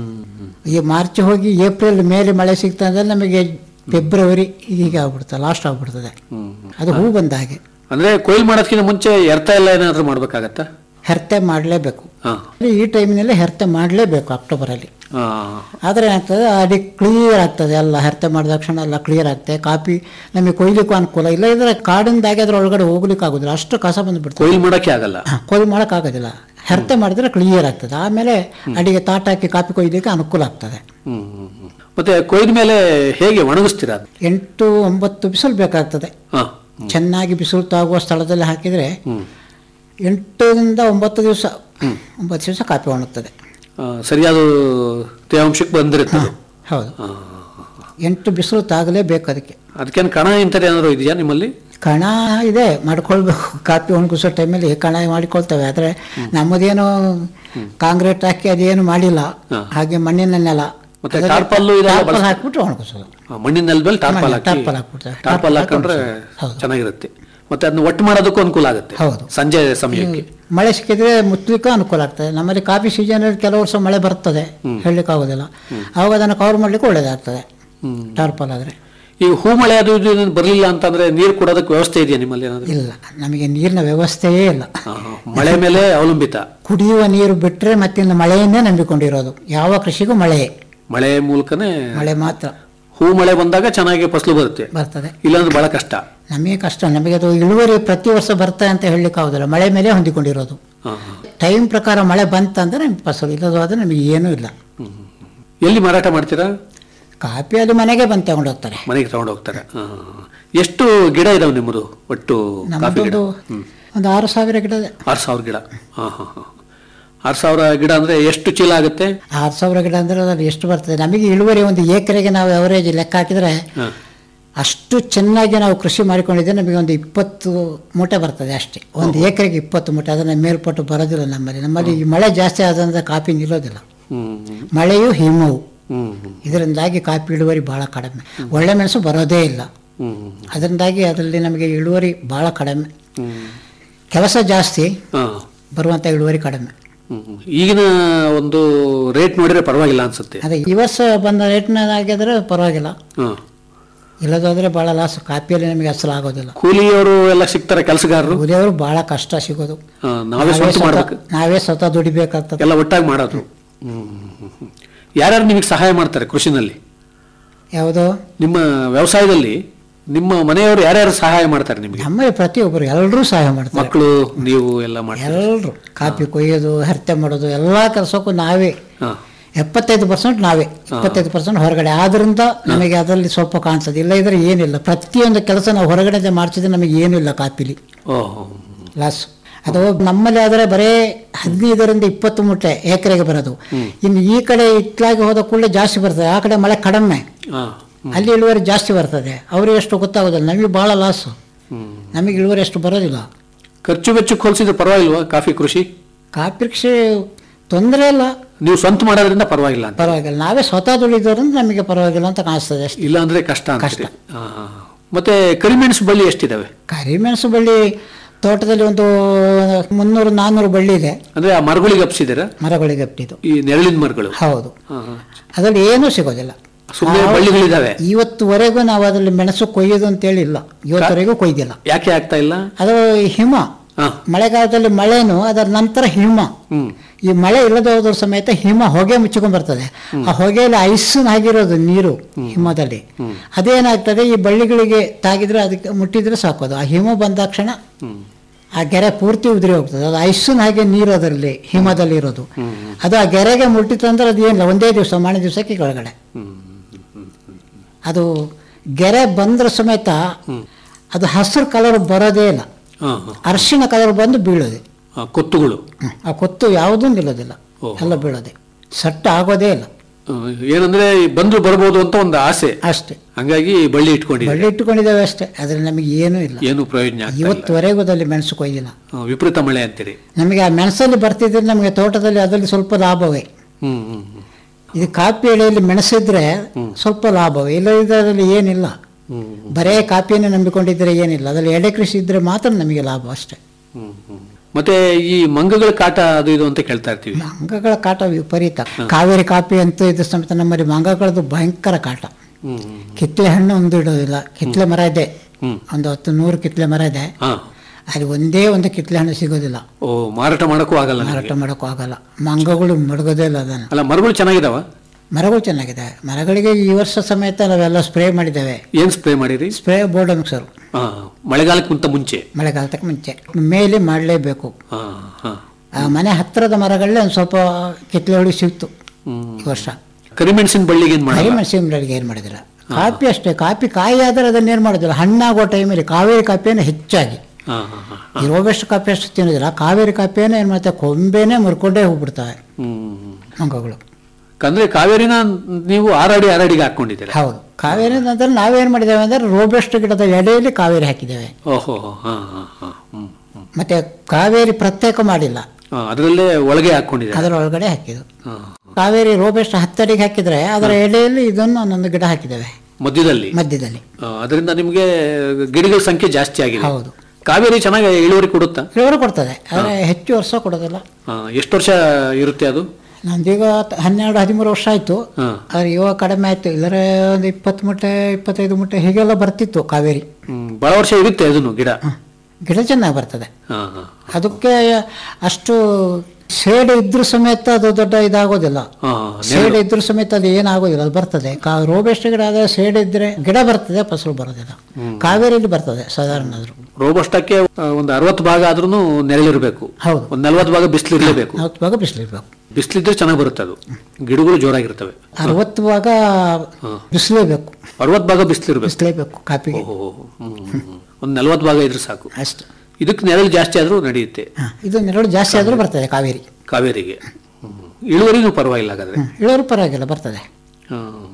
ಈ ಮಾರ್ಚ್ ಹೋಗಿ ಏಪ್ರಿಲ್ ಮೇಲೆ ಮಳೆ ಸಿಕ್ತ ಅಂದ್ರೆ ನಮಗೆ ಫೆಬ್ರವರಿ ಹೀಗೆ ಆಗ್ಬಿಡ್ತದೆ ಲಾಸ್ಟ್ ಆಗ್ಬಿಡ್ತದೆ ಅದು ಹೂ ಬಂದ ಹಾಗೆ ಅಂದ್ರೆ ಕೊಯ್ಲು ಮಾಡೋದಕ್ಕಿಂತ ಮುಂಚೆ ಎರ್ತ ಎಲ್ಲ ಏನಾದ್ರೂ ಮಾಡ್ಬೇಕಾಗತ್ತಾ ಹೆರ್ತೆ ಮಾಡಲೇಬೇಕು ಹಾ ಈ ಟೈಮಿನಲ್ಲಿ ಹೆರ್ತೆ ಮಾಡಲೇಬೇಕು ಅಕ್ಟೋಬರಲ್ಲಿ ಆ, ಆದರೆ ಏನಾಗ್ತದೆ ಅಡಿ ಕ್ಲಿಯರ್ ಆಗ್ತದೆ ಎಲ್ಲ ಹೆರ್ತೆ ಮಾಡಿದ ತಕ್ಷಣ ಎಲ್ಲ ಕ್ಲಿಯರ್ ಆಗ್ತದೆ ಕಾಪಿ ನಮಗೆ ಕೊಯ್ಲಿಕ್ಕೂ ಅನುಕೂಲ ಇಲ್ಲ ಇದ್ರೆ ಕಾಡಿಂದಾಗಿ ಅದ್ರ ಒಳಗಡೆ ಹೋಗ್ಲಿಕ್ಕೆ ಆಗೋದಿಲ್ಲ ಅಷ್ಟು ಕಸ ಬಂದುಬಿಡ್ತದೆ ಕೊಯ್ಲು ಮಾಡಕ್ಕೆ ಆಗಲ್ಲ ಕೊಯ್ಲು ಮಾಡೋಕ್ಕಾಗೋದಿಲ್ಲ ಹೆರ್ತೆ ಮಾಡಿದ್ರೆ ಕ್ಲಿಯರ್ ಆಗ್ತದೆ ಆಮೇಲೆ ಅಡಿಗೆ ತಾಟ ಹಾಕಿ ಕಾಪಿ ಕೊಯ್ಲಿಕ್ಕೆ ಅನುಕೂಲ ಆಗ್ತದೆ ಹ್ಮ್ ಹ್ಮ್, ಹ್ಮ್. ಮತ್ತೆ ಕೊಯ್ದ ಮೇಲೆ ಹೇಗೆ ಒಣಗಿಸ್ತೀರಾ ಅದು ಎಂಟು ಒಂಬತ್ತು ಬಿಸಿಲು ಬೇಕಾಗ್ತದೆ ಹಾ ಚೆನ್ನಾಗಿ ಬಿಸಿಲು ತಾಗುವ ಸ್ಥಳದಲ್ಲಿ ಹಾಕಿದರೆ ಎಂಟರಿಂದ ಒಂಬತ್ತು ದಿವಸ ಒಂಬತ್ತು ದಿವಸ ಕಾಪಿ ಒಣಗ್ತದೆ ಆ, ಸರಿಯಾದ ತೇವಾಂಶಕ್ಕೆ ಬಂದಿರುತ್ತೆ ಅದು. ಹೌದು ಎಂಟು ಬಿಸಿಲು ತಾಗಲೇಬೇಕು ಅದಕ್ಕೆ ಅದಕ್ಕೇನು ಕಣ ಇಂಥದ್ದು ಏನಾದ್ರು ಇದೆಯಾ ನಿಮ್ಮಲ್ಲಿ ಕಣ ಇದೆ ಮಾಡ್ಕೊಳ್ಬೇಕು ಕಾಪಿ ಒಣಗಿಸೋ ಟೈಮಲ್ಲಿ ಕಣ ಮಾಡಿಕೊಳ್ತೇವೆ ಆದರೆ ನಮ್ಮದೇನು ಕಾಂಕ್ರೀಟ್ ಹಾಕಿ ಅದೇನು ಮಾಡಿಲ್ಲ ಹಾಗೆ ಮಣ್ಣಿನ ನೆಲ ಮತ್ತೆ ಅದರಲ್ಲಿ ಟಾರ್ಪಲ್ಲು ಇದೆಲ್ಲ ಟಾರ್ಪಲ್ ಬಳಸ್ತಾರೆ? ಹಾಕ್ಬಿಟ್ಟು ಒಣಗಿಸೋದು ಆ, ಮಣ್ಣಿನ ನೆಲದ ಟಾರ್ಪಲ್ ಮಣ್ಣು- ಹಾಕಿ ಟಾರ್ಪಲ್ ಹಾಕ್ಬಿಡ್ತಾರೆ. ಟಾರ್ಪಲ್ ಟಾರ್ಪಲ್ ಹಾಕೊಂಡ್ರೆ ಹೌದು. ಚೆನ್ನಾಗಿರುತ್ತೆ ಮತ್ತೆ ಅದನ್ನ ಒಟ್ಟು ಮಾಡೋದಕ್ಕೂ ಅನುಕೂಲ ಆಗುತ್ತೆ ಹೌದು. ಸಂಜೆ ಸಮಯಕ್ಕೆ ಮಳೆ ಸಿಕ್ಕಿದ್ರೆ ಮುಚ್ಚಲಿಕ್ಕೂ ಅನುಕೂಲ ಆಗ್ತದೆ ನಮ್ಮಲ್ಲಿ ಕಾಫಿ ಸೀಸನಲ್ಲಿ ಕೆಲವು ವರ್ಷ ಮಳೆ ಬರ್ತದೆ ಹೇಳಲಿಕ್ಕೆ ಆಗೋದಿಲ್ಲ ಆವಾಗ ಅದನ್ನು ಕವರ್ ಮಾಡ್ಲಿಕ್ಕೆ ಒಳ್ಳೇದಾಗ್ತದೆ ಟಾರ್ಪಲ್ ಆದರೆ ಈ ಹೂ ಮಳೆ ಅದು ಇದು ಏನಾದ್ರು ಬರ್ಲಿಲ್ಲ ಅಂತಂದ್ರೆ ನೀರು ಕೊಡೋದಕ್ಕೆ ವ್ಯವಸ್ಥೆ ಇದೆಯಾ ನಿಮ್ಮಲ್ಲಿ ಏನಾದ್ರು ಇಲ್ಲ ನಮಗೆ ನೀರಿನ ವ್ಯವಸ್ಥೆಯೇ ಇಲ್ಲ ಆ, ಆ, ಮಳೆ ಮೇಲೆ ಅವಲಂಬಿತ ಕುಡಿಯುವ ನೀರು ಬಿಟ್ಟರೆ ಮತ್ತಿನ್ನು ಮಳೆಯನ್ನೇ ನಂಬಿಕೊಂಡಿರೋದು ಯಾವ ಕೃಷಿಗೂ ಮಳೆಯೇ ಮಳೆ ಮೂಲಕನೇ ಮಳೆ ಮಾತ್ರ ಹೂ ಮಳೆ ಬಂದಾಗ ಚೆನ್ನಾಗಿ ಫಸಲು ಬರುತ್ತೆ ಬರ್ತದೆ ಇಲ್ಲಾಂದ್ರೆ ಬಹಳ ಕಷ್ಟ ನಮಗೆ ಕಷ್ಟ ನಮಗೆ ಅದು ಇಳುವರಿ ಪ್ರತಿ ವರ್ಷ ಬರ್ತಾ ಅಂತ ಹೇಳಲಿಕ್ಕೆ ಆಗೋದಿಲ್ಲ ಮಳೆ ಮೇಲೆ ಹೊಂದಿಕೊಂಡಿರೋದು ಆ, ಆ. ಟೈಮ್ ಪ್ರಕಾರ ಮಳೆ ಬಂತಂದ್ರೆ ನಮ್ಗೆ ಫಸಲು ಇಲ್ಲದಾದ್ರೆ ನಮಗೆ ಏನೂ ಇಲ್ಲ ಎಲ್ಲಿ ಮಾರಾಟ ಮಾಡ್ತೀರಾ ಕಾಪಿ ಅದು ಮನೆಗೆ ಬಂದು ತಗೊಂಡು ಹೋಗ್ತಾರೆ ಮನೆಗೆ ತಗೊಂಡು ಹೋಗ್ತಾರೆ ಆ, ಆ. ಎಷ್ಟು ಗಿಡ ಇದಾವೆ ನಿಮ್ಮದು ಒಟ್ಟು ಕಾಫಿ ಗಿಡ ನಮ್ಮದೊಂದು ಒಂದು ಆರು ಸಾವಿರ ಗಿಡ ಇದೆ ಆರು ಸಾವಿರ ಗಿಡ ಹಾ ಹಾ ಹಾ ಆರು ಸಾವಿರ ಗಿಡ ಅಂದ್ರೆ ಎಷ್ಟು ಚೀಲ ಆಗುತ್ತೆ ಆರು ಸಾವಿರ ಗಿಡ ಅಂದ್ರೆ ಅದ್ರಲ್ಲಿ ಎಷ್ಟು ಬರ್ತದೆ ನಮಗೆ ಇಳುವರಿ ಒಂದು ಎಕರೆಗೆ ನಾವು ಅವರೇಜ್ ಲೆಕ್ಕ ಹಾಕಿದ್ರೆ ಹಾ. ಅಷ್ಟು ಚೆನ್ನಾಗಿ ನಾವು ಕೃಷಿ ಮಾಡಿಕೊಂಡಿದ್ದೆ ನಮಗೆ ಒಂದು ಇಪ್ಪತ್ತು ಮೂಟೆ ಬರ್ತದೆ ಅಷ್ಟೇ ಒಂದು ಎಕರೆಗೆ ಇಪ್ಪತ್ತು ಮೂಟೆ ಅದನ್ನು ಮೇಲ್ಪಟ್ಟು ಬರೋದಿಲ್ಲ ನಮ್ಮಲ್ಲಿ ನಮ್ಮಲ್ಲಿ ಈ ಮಳೆ ಜಾಸ್ತಿ ಆದಂದ್ರೆ ಕಾಫಿ ನಿಲ್ಲೋದಿಲ್ಲ ಹ್ಮ್ ಮಳೆಯು ಹಿಮವು ಹ್ಮ್ ಹ್ಮ್ ಇದರಿಂದಾಗಿ ಕಾಫಿ ಇಳುವರಿ ಭಾಳ ಕಡಿಮೆ ಒಳ್ಳೆ ಮೆಣಸು ಬರೋದೇ ಇಲ್ಲ ಹ್ಮ್ ಅದರಿಂದಾಗಿ ಅದರಲ್ಲಿ ನಮಗೆ ಇಳುವರಿ ಭಾಳ ಕಡಿಮೆ ಹ್ಮ್ ಕೆಲಸ ಜಾಸ್ತಿ ಹಾ ಬರುವಂಥ ಇಳುವರಿ ಕಡಿಮೆ ಹ್ಮ್ ಹ್ಮ್. ಈಗಿನ ಒಂದು ರೇಟ್ ನೋಡಿದ್ರೆ ಪರವಾಗಿಲ್ಲ ಅನ್ಸುತ್ತೆ ಅದೇ ಈ ವರ್ಷ ಬಂದ ರೇಟ್ನಾಗಿದ್ರೆ ಪರವಾಗಿಲ್ಲ ಹಾ ಇಲ್ಲದಾದ್ರೆ ಭಾಳ ಲಾಸ್ ಕಾಪಿಯಲ್ಲಿ ನಮಗೆ ಅಸಲು ಆಗೋದಿಲ್ಲ ಕೂಲಿಯವರು ಎಲ್ಲ ಸಿಗ್ತಾರೆ ಕೆಲಸಗಾರರು ಕೂಲಿಯವರು ಭಾಳ ಕಷ್ಟ ಸಿಗೋದು ಹಾ, ನಾವೇ ಸ್ವಂತ ಸ್ವತಃ- ಮಾಡ್ಬೇಕು ನಾವೇ ಸ್ವತಃ ದುಡಿಬೇಕಾಗ್ತದೆ ಎಲ್ಲ ಒಟ್ಟಾಗಿ ಮಾಡೋದು ಹ್ಮ್ ಹ್ಮ್, ಹ್ಮ್. ಯಾರ್ಯಾರು ನಿಮಗೆ ಸಹಾಯ ಮಾಡ್ತಾರೆ ಕೃಷಿನಲ್ಲಿ ಯಾವುದು ನಿಮ್ಮ ವ್ಯವಸಾಯದಲ್ಲಿ ನಿಮ್ಮ ಮನೆಯವರು ಯಾರ್ಯಾರು ಸಹಾಯ ಮಾಡ್ತಾರೆ ನಿಮಗೆ ನಮ್ಮ ಪ್ರತಿಯೊಬ್ಬರು ಎಲ್ಲರೂ ಸಹಾಯ ಮಾಡ್ತಾರೆ ಮಕ್ಕಳು ನೀವು ಎಲ್ಲ ಮಾಡ್ತಾರೆ ಎಲ್ಲರೂ ಕಾಪಿ ಕೊಯ್ಯೋದು ಹರತೆ ಮಾಡೋದು ಎಲ್ಲ ಕೆಲಸಕ್ಕೂ ನಾವೇ ಹಾ ಎಪ್ಪತ್ತೈದು ಪರ್ಸೆಂಟ್ ನಾವೇ ಇಪ್ಪತ್ತೈದು ಪರ್ಸೆಂಟ್ ಹೊರಗಡೆ ಆದ್ರಿಂದ ನಮಗೆ ಅದರಲ್ಲಿ ಸ್ವಲ್ಪ ಕಾಣಿಸ್ತದೆ ಇಲ್ಲ ಇದ್ರೆ ಏನಿಲ್ಲ ಪ್ರತಿಯೊಂದು ಕೆಲಸ ನಾವು ಹೊರಗಡೆ ಮಾಡಿಸಿದ್ರೆ ನಮಗೆ ಏನೂ ಇಲ್ಲ ಕಾಪಿಲಿ ಓಹೋ ಲಾಸ್ ಅದು ನಮ್ಮಲ್ಲಿ ಆದರೆ ಬರೇ ಹದಿನೈದರಿಂದ ಇಪ್ಪತ್ತು ಮೂಟೆ ಎಕರೆಗೆ ಬರೋದು ಇನ್ನು ಈ ಕಡೆ ಇತ್ಲಾಗಿ ಹೋದ ಕೂಡಲೇ ಜಾಸ್ತಿ ಬರ್ತದೆ ಆ ಕಡೆ ಮಳೆ ಕಡಿಮೆ ಹಾ ಅಲ್ಲಿ ಇಳುವರಿ ಜಾಸ್ತಿ ಬರ್ತದೆ ಅವ್ರಿಗೆ ಎಷ್ಟು ಗೊತ್ತಾಗೋದಿಲ್ಲ ನಮಗೆ ಬಹಳ ಲಾಸು ನಮಗೆ ಇಳುವರಿ ಎಷ್ಟು ಬರೋದಿಲ್ಲ ಖರ್ಚು ವೆಚ್ಚಕ್ಕೆ ಹೋಲಿಸಿದ್ರೆ ಪರವಾಗಿಲ್ವಾ ಕಾಫಿ ಕೃಷಿ ಕಾಫಿ ಕೃಷಿ ತೊಂದರೆ ಇಲ್ಲ ನೀವು ಸ್ವಂತ ಮಾಡೋದ್ರಿಂದ ಪರವಾಗಿಲ್ಲ ಅಂತ ಪರವಾಗಿಲ್ಲ ನಾವೇ ಸ್ವತಃ ದುಡಿದೋದ್ರಿಂದ ನಮಗೆ ಪರವಾಗಿಲ್ಲ ಅಂತ ಕಾಣಿಸ್ತದೆ ಅಷ್ಟೇ ಇಲ್ಲ ಅಂದ್ರೆ ಕಷ್ಟ ಅಂತೀರಿ. ಹಾ, ಹಾ. ಮತ್ತೆ ಕರಿಮೆಣಸು ಬಳ್ಳಿ ಎಷ್ಟಿದಾವೆ ಕರಿಮೆಣಸು ಬಳ್ಳಿ ತೋಟದಲ್ಲಿ ಒಂದು ಮುನ್ನೂರು ನಾನ್ನೂರು ಬಳ್ಳಿ ಇದೆ ಅಂದ್ರೆ ಆ ಮರಗಳಿಗೆ ಹಬ್ಸಿದ್ದೀರಾ ಮರಗಳಿಗೆ ಅಪ್ಪಿದ್ದು ಈ ನೆರಳಿನ ಮರಗಳು ಹೌದು ಹಾ, ಹಾ. ಅದರಲ್ಲಿ ಏನೂ ಸಿಗೋದಿಲ್ಲ ಸುಮ್ನೆ ನಾವು ಬಳ್ಳಿಗಳಿದಾವೆ ಇವತ್ತುವರೆಗೂ ನಾವು ಅದರಲ್ಲಿ ಮೆಣಸು ಕೊಯ್ಯೋದು ಅಂತೇಳಿ ಇಲ್ಲ ಇವತ್ತುವರೆಗೂ ಕೊಯ್ದಿಲ್ಲ ಯಾಕೆ ಆಗ್ತಾ ಇಲ್ಲ ಅದು ಹಿಮ ಮಳೆಗಾಲದಲ್ಲಿ ಮಳೆನು ಅದರ ನಂತರ ಹಿಮ ಹ್ಮ್ ಈ ಮಳೆ ಇಲ್ಲದೆ ಹೋದ್ರ ಸಮೇತ ಹಿಮ ಹೊಗೆ ಮುಚ್ಚಿಕೊಂಡ್ ಬರ್ತದೆ ಆ ಹೊಗೆಯಲ್ಲಿ ಐಸ್ ಆಗಿರೋದು ನೀರು ಹಿಮದಲ್ಲಿ ಅದೇನಾಗ್ತದೆ ಈ ಬಳ್ಳಿಗಳಿಗೆ ತಾಗಿದ್ರೆ ಅದಕ್ಕೆ ಮುಟ್ಟಿದ್ರೆ ಸಾಕೋದು ಆ ಹಿಮ ಬಂದಾಕ್ಷಣ ಆ ಗೆರೆ ಪೂರ್ತಿ ಉದುರಿ ಹೋಗ್ತದೆ ಅದು ಐಸ್ನ ಹಾಗೆ ನೀರು ಅದರಲ್ಲಿ ಹಿಮದಲ್ಲಿ ಇರೋದು ಅದು ಆ ಗೆರೆಗೆ ಮುಟ್ಟಿತು ಅಂದ್ರೆ ಅದು ಏನಿಲ್ಲ ಒಂದೇ ದಿವಸ ಮಾಣೆ ದಿವಸಕ್ಕೆ ಕೆಳಗಡೆ ಅದು ಗೆರೆ ಬಂದ್ರ ಸಮೇತ ಅದು ಹಸಿರು ಕಲರ್ ಬರೋದೇ ಇಲ್ಲ ಹಾ, ಹಾ. ಅರಿಶಿಣ ಕಲರ್ ಬಂದು ಬೀಳೋದೆ ಆ, ಕೊತ್ತುಗಳು ಆ ಕೊತ್ತು ಯಾವುದೂ ನಿಲ್ಲೋದಿಲ್ಲ ಎಲ್ಲ ಬೀಳೋದೆ ಸಟ್ಟ ಆಗೋದೇ ಇಲ್ಲ ಆ, ಏನಂದ್ರೆ ಬಂದ್ರು ಬರ್ಬೋದು ಅಂತ ಒಂದು ಆಸೆ ಅಷ್ಟೇ ಹಂಗಾಗಿ ಬಳ್ಳಿ ಇಟ್ಕೊಂಡಿದ್ದೀರಿ ಬಳ್ಳಿ ಇಟ್ಟುಕೊಂಡಿದ್ದೇವೆ ಅಷ್ಟೇ ಅದ್ರ ನಮಗೆ ಏನೂ ಇಲ್ಲ ಏನು ಪ್ರಯೋಜನ ಆಗ್ತಾ ಇಲ್ಲ. ಇವತ್ತುವರೆಗೂ ಅದಲ್ಲಿ ಮೆಣಸು ಕೊಯ್ದಿಲ್ಲ ಆ, ವಿಪರೀತ ಮಳೆ ಅಂತೀರಿ ನಮಗೆ ಆ ಮೆಣಸಲ್ಲಿ ಬರ್ತಿದ್ರೆ ನಮಗೆ ತೋಟದಲ್ಲಿ ಅದರಲ್ಲಿ ಸ್ವಲ್ಪ ಲಾಭವೇ ಹ್ಮ್ ಹ್ಮ್ ಹ್ಮ್. ಇದು ಕಾಫಿ ಎಳೆಯಲ್ಲಿ ಮೆಣಸಿದ್ರೆ ಸ್ವಲ್ಪ ಲಾಭವೇ ಇಲ್ಲದಿದ್ದರೆ ಅದರಲ್ಲಿ ಏನಿಲ್ಲ ಹ್ಮ್ ಬರೇ ಕಾಫಿಯನ್ನು ನಂಬಿಕೊಂಡಿದ್ರೆ ಏನಿಲ್ಲ ಅದರಲ್ಲಿ ಎಡೆ ಕೃಷಿ ಇದ್ರೆ ಮಾತ್ರ ನಮಗೆ ಲಾಭ ಅಷ್ಟೇ ಹ್ಮ್ ಹ್ಮ್. ಮತ್ತೆ ಈ ಮಂಗಗಳ ಕಾಟ ಅದು ಇದು ಅಂತ ಕೇಳ್ತಾ ಇರ್ತೀವಿ ಮಂಗಗಳ ಕಾಟ ವಿಪರೀತ ಕಾವೇರಿ ಕಾಫಿ ಅಂತ ಇದು ಸಮೇತ ನಮ್ಮಲ್ಲಿ ಮಂಗಗಳದ್ದು ಭಯಂಕರ ಕಾಟ ಹ್ಮ್ ಹ್ಮ್. ಕಿತ್ಲೆ ಹಣ್ಣು ಒಂದು ಇಡೋದಿಲ್ಲ ಕಿತ್ಲೆ ಮರ ಇದೆ ಹ್ಮ್. ಒಂದು ಹತ್ತು ನೂರು ಕಿತ್ಲೆ ಮರ ಇದೆ ಹಾ ಅಲ್ಲಿ ಒಂದೇ ಒಂದು ಕಿತ್ಲೆ ಹಣ್ಣು ಸಿಗೋದಿಲ್ಲ ಓ ಮಾರಾಟ ಮಾಡಕ್ಕೂ ಆಗಲ್ಲ ಮಾರಾಟ ನಿಮಗೆ. ಮಾಡೋಕ್ಕೂ ಆಗಲ್ಲ ಮಂಗಗಳು ಮಡಗೋದೇ ಇಲ್ಲ ಅದನ್ನು ಅಲ್ಲ ಮರಗಳು ಚೆನ್ನಾಗಿದಾವ ಮರಗಳು ಚೆನ್ನಾಗಿದೆ ಮರಗಳಿಗೆ ಈ ವರ್ಷ ಸಮೇತ ನಾವೆಲ್ಲ ಸ್ಪ್ರೇ ಮಾಡಿದ್ದೇವೆ ಏನ್ ಸ್ಪ್ರೇ ಮಾಡಿರಿ ಸ್ಪ್ರೇ ಬೋರ್ಡ್ ಮಿಕ್ಸರು ಹಾ ಮಳೆಗಾಲಕ್ಕಿಂತ ಮುಂಚೆ ಮಳೆಗಾಲಕ್ಕೆ ಮುಂಚೆ ಮೇಲೆ ಮಾಡಲೇಬೇಕು ಹಾ ಹಾ ಆ ಮನೆ ಹತ್ತಿರದ ಮರಗಳೇ ಒಂದು ಸ್ವಲ್ಪ ಕಿತ್ಲೆ ಹುಳಿ ಸಿಕ್ತು ಈ ವರ್ಷ ಕರಿಮೆಣಸಿನ ಬಳ್ಳಿಗೆ ಏನ್ ಕರಿ ಮಾಡಲ್ಲ ಮೆಣಸಿನ ಬೆಳೆಗೆ ಏನು ಮಾಡಿದಿಲ್ಲ ಕಾಫಿ ಅಷ್ಟೇ ಕಾಫಿ ಕಾಯಿ ಆದರೆ ಅದನ್ನ ಏನು ಮಾಡೋದಿಲ್ಲ ಹಣ್ಣಾಗೋ ಟೈಮಲ್ಲಿ ಕಾವೇರಿ ಕಾಫಿಯನ್ನು ಹೆಚ್ಚಾಗಿ ಹಾ ಹಾ ಹಾ ಈ ರೋಬೆಸ್ಟ್ ಕಾಫಿ ಅಷ್ಟು ತಿನ್ನೋದಿಲ್ಲ ಕಾವೇರಿ ಕಾಫಿಯನ್ನು ಏನು ಮಾಡ್ತಾರೆ ಕೊಂಬೆನೇ ಮುರ್ಕೊಂಡೇ ಹೋಗ್ಬಿಡ್ತವೆ ಹ್ಮ್ ಹ್ಮ್. ಮಂಗಗಳು ಅಂದ್ರೆ ಕಾವೇರಿನ ನೀವು ಆರಾಡಿ ಆರಾಡಿಗೆ ಹಾಕೊಂಡಿದ್ದೀರಾ ಹೌದು ಕಾವೇರಿ ನಂತರ ನಾವೇನು ಮಾಡಿದ್ದೇವೆ ಅಂದರೆ ರೋಬೆಸ್ಟ್ ಗಿಡದ ಎಡೆಯಲ್ಲಿ ಕಾವೇರಿ ಹಾಕಿದ್ದೇವೆ ಓಹೋ ಹಾ ಹಾ ಹಾ ಹ್ಮ್ ಹ್ಮ್. ಮತ್ತೆ ಕಾವೇರಿ ಪ್ರತ್ಯೇಕ ಮಾಡಿಲ್ಲ ಆ, ಅದರಲ್ಲೇ ಒಳಗೆ ಹಾಕೊಂಡಿದ್ದೀರಾ ಅದರ ಒಳಗಡೆ ಹಾಕಿದ್ದು ಹಾ. ಕಾವೇರಿ ರೋಬೆಸ್ಟ್ ಹತ್ತಡಿಗೆ ಹಾಕಿದ್ರೆ ಅದರ ಎಡೆಯಲ್ಲಿ ಇದನ್ನು ಒಂದೊಂದು ಗಿಡ ಹಾಕಿದ್ದೇವೆ ಮಧ್ಯದಲ್ಲಿ ಮಧ್ಯದಲ್ಲಿ ಆ, ಅದರಿಂದ ನಿಮ್ಗೆ ಗಿಡಗಳ ಸಂಖ್ಯೆ ಜಾಸ್ತಿ ಆಗಿದೆ ಹೌದು ಕಾವೇರಿ ಚೆನ್ನಾಗಿ ಇಳುವರಿ ಕೊಡುತ್ತಾ ಇಳುವರಿ ಕೊಡ್ತದೆ ಆದರೆ ಹೆಚ್ಚು ವರ್ಷ ಕೊಡೋದಿಲ್ಲ ಆ, ಎಷ್ಟು ವರ್ಷ ಇರುತ್ತೆ ಅದು ನಮ್ದೀಗ ತ- ಹನ್ನೆರಡು ಹದಿಮೂರು ವರ್ಷ ಆಯಿತು ಹಾ. ಆದರೆ ಇವಾಗ ಕಡಿಮೆ ಆಯಿತು ಇಲ್ಲರೆ ಒಂದು ಇಪ್ಪತ್ತು ಮೂಟೆ ಇಪ್ಪತ್ತೈದು ಮೂಟೆ ಹೀಗೆಲ್ಲ ಬರ್ತಿತ್ತು ಕಾವೇರಿ ಹ್ಮ್, ಬಹಳ ವರ್ಷ ಇರುತ್ತೆ ಅದನ್ನು ಗಿಡ ಗಿಡ ಚೆನ್ನಾಗಿ ಬರ್ತದೆ ಹಾ ಹಾ ಅದಕ್ಕೆ ಅಷ್ಟು ಶೇಡ್ ಇದ್ರೂ ಸಮೇತ ಅದು ದೊಡ್ಡ ಇದಾಗೋದಿಲ್ಲ ಹಾ ಶೇಡ್ ಇದ್ರೂ ಸಮೇತ ಅದು ಏನಾಗೋದಿಲ್ಲ ಅದು ಬರ್ತದೆ ಕಾ ರೋಬೆಸ್ಟ್ ಗಿಡ ಆದರೆ ಶೇಡ್ ಇದ್ರೆ ಗಿಡ ಬರ್ತದೆ ಫಸಲು ಬರೋದಿಲ್ಲ ಕಾವೇರಿಯಲ್ಲಿ ಬರ್ತದೆ ಸಾಧಾರಣ ಆದ್ರೂ ರೋಬಸ್ಟಕ್ಕೆ ಆ, ಒಂದು ಅರವತ್ತು ಭಾಗ ಆದ್ರೂ ನೆರಳಿರ್ಬೇಕು ಹೌದು ಒಂದು ನಲ್ವತ್ತು ಭಾಗ ಬಿಸಿಲಿರ್ಲೇಬೇಕು ನಲ್ವತ್ತು ಭಾಗ ಬಿಸಿಲಿರ್ಬೇಕು ಬಿಸಿಲಿದ್ರೆ ಚೆನ್ನಾಗಿ ಬರುತ್ತೆ ಅದು ಗಿಡಗಳು ಜೋರಾಗಿರ್ತವೆ ಅರವತ್ತು ಭಾಗ ಬಿಸಿಲೇಬೇಕು ಅರವತ್ತು ಭಾಗ ಬಿಸಿಲಿರ್ಬೇಕು ಬಿಸಿಲೇಬೇಕು ಕಾಪಿಗೆ ಓಹೋ ಒಂದು ನಲ್ವತ್ತು ಭಾಗ ಇದ್ರೆ ಸಾಕು ಅಷ್ಟು ಇದಕ್ಕೆ ನೆರಳು ಜಾಸ್ತಿ ಆದ್ರೂ ನಡೆಯುತ್ತೆ ಹಾ, ಇದು ನೆರಳು ಜಾಸ್ತಿ ಆದರೂ ಬರ್ತದೆ ಕಾವೇರಿ ಕಾವೇರಿಗೆ ಹ್ಮ್. ಇಳುವರಿನೂ ಪರವಾಗಿಲ್ಲ ಹಾಗಾದ್ರೆ ಹ್ಮ್, ಇಳುವರಿ ಪರವಾಗಿಲ್ಲ ಬರ್ತದೆ ಹ್ಮ್.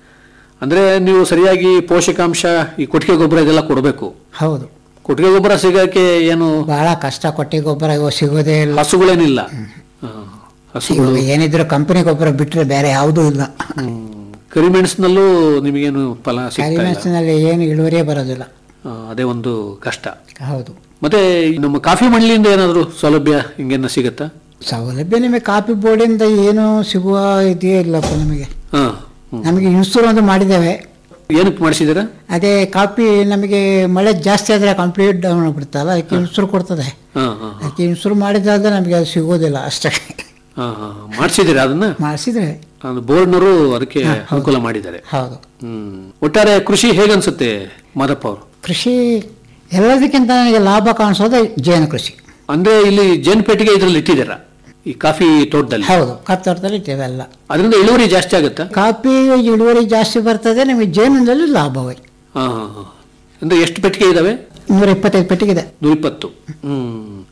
ಅಂದ್ರೆ ನೀವು ಸರಿಯಾಗಿ ಪೋಷಕಾಂಶ ಈ ಕೊಟ್ಟಿಗೆ ಗೊಬ್ಬರ ಇದೆಲ್ಲ ಕೊಡಬೇಕು ಹೌದು ಕೊಟ್ಟಿಗೆ ಗೊಬ್ಬರ ಸಿಗಕ್ಕೆ ಏನು ಬಹಳ ಕಷ್ಟ ಕೊಟ್ಟಿ ಗೊಬ್ಬರ ಇವಾಗ ಸಿಗೋದೇ ಇಲ್ಲ ಹಸುಗಳೇನಿಲ್ಲ ಹಾ. ಹಸುಗಳು ಇವಾಗ ಏನಿದ್ರು ಕಂಪನಿ ಗೊಬ್ಬರ ಬಿಟ್ಟರೆ ಬೇರೆ ಯಾವುದೂ ಇಲ್ಲ ಹ್ಮ್. ಕರಿಮೆಣಸಿನಲ್ಲೂ ನಿಮಗೇನು ಫಲ ಸಿಗ್ತಾ ಇಲ್ಲ ಕರಿಮೆಣಸಿನಲ್ಲಿ ಏನು ಇಳುವರಿಯೇ ಬರೋದಿಲ್ಲ ಆ, ಅದೇ ಒಂದು ಕಷ್ಟ ಹೌದು ಮತ್ತೆ ಈ ನಮ್ಮ ಕಾಫಿ ಮಂಡಳಿಯಿಂದ ಏನಾದರೂ ಸೌಲಭ್ಯ ಹಿಂಗೇನ ಸಿಗತ್ತಾ ಸೌಲಭ್ಯ ನಿಮಗೆ ಕಾಪಿ ಬೋರ್ಡಿಂದ ಏನು ಸಿಗುವ ಇದೇ ಇಲ್ಲಪ್ಪ ನಮಗೆ ಹಾ ನಮಗೆ ಇನ್ಸೂರ್ ಒಂದು ಮಾಡಿದ್ದೇವೆ ಏನಕ್ಕೆ ಮಾಡಿಸಿದ್ದೀರಾ ಅದೇ ಕಾಪಿ ನಮಗೆ ಮಳೆ ಜಾಸ್ತಿ ಆದರೆ ಕಂಪ್ಲೀಟ್ ಡೌನ್ ಆಗ್ಬಿಡ್ತಲ್ಲ ಅದಕ್ಕೆ ಇನ್ಸೂರ್ ಕೊಡ್ತದೆ ಹಾ ಹಾ ಅದಕ್ಕೆ ಇನ್ಸೂರ್ ಮಾಡಿದಾಗ ನಮಗೆ ಅದು ಸಿಗೋದಿಲ್ಲ ಅಷ್ಟೇ ಹಾ ಹಾ ಮಾಡಿಸಿದ್ದೀರಾ ಅದನ್ನ ಮಾಡಿಸಿದ್ರೆ ಅದು ಬೋರ್ಡ್ನವರು ಅದಕ್ಕೆ ಅನುಕೂಲ ಮಾಡಿದ್ದಾರೆ ಹೌದು ಹ್ಮ್ ಒಟ್ಟಾರೆ ಕೃಷಿ ಹೇಗನ್ಸುತ್ತೆ ಮಾದಪ್ಪ ಅವರು ಕೃಷಿ ಎಲ್ಲದಕ್ಕಿಂತ ನನಗೆ ಲಾಭ ಕಾಣಿಸೋದು ಜೇನು ಕೃಷಿ ಅಂದ್ರೆ ಇಲ್ಲಿ ಜೇನು ಪೆಟ್ಟಿಗೆ ಇದ್ರಲ್ಲಿ ಇಟ್ಟಿದ್ದೀರಾ ಈ ಕಾಫಿ ತೋಟದಲ್ಲಿ ಹೌದು ಕತ್ತೋಟದಲ್ಲಿ ಇಟ್ಟಿವೆ ಎಲ್ಲ ಅದರಿಂದ ಇಳುವರಿ ಜಾಸ್ತಿ ಆಗುತ್ತಾ ಕಾಫಿ ಇಳುವರಿ ಜಾಸ್ತಿ ಬರ್ತದೆ ನಮಗೆ ಜೇನಿನಲ್ಲಿ ಲಾಭವೇ ಹಾ ಹಾ ಹಾ ಅಂದ್ರೆ ಎಷ್ಟು ಪೆಟ್ಟಿಗೆ ಇದಾವೆ ನೂರ ಇಪ್ಪತ್ತೈದು ಪೆಟ್ಟಿಗಿದೆ ನೂರ ಇಪ್ಪತ್ತು ಹ್ಮ್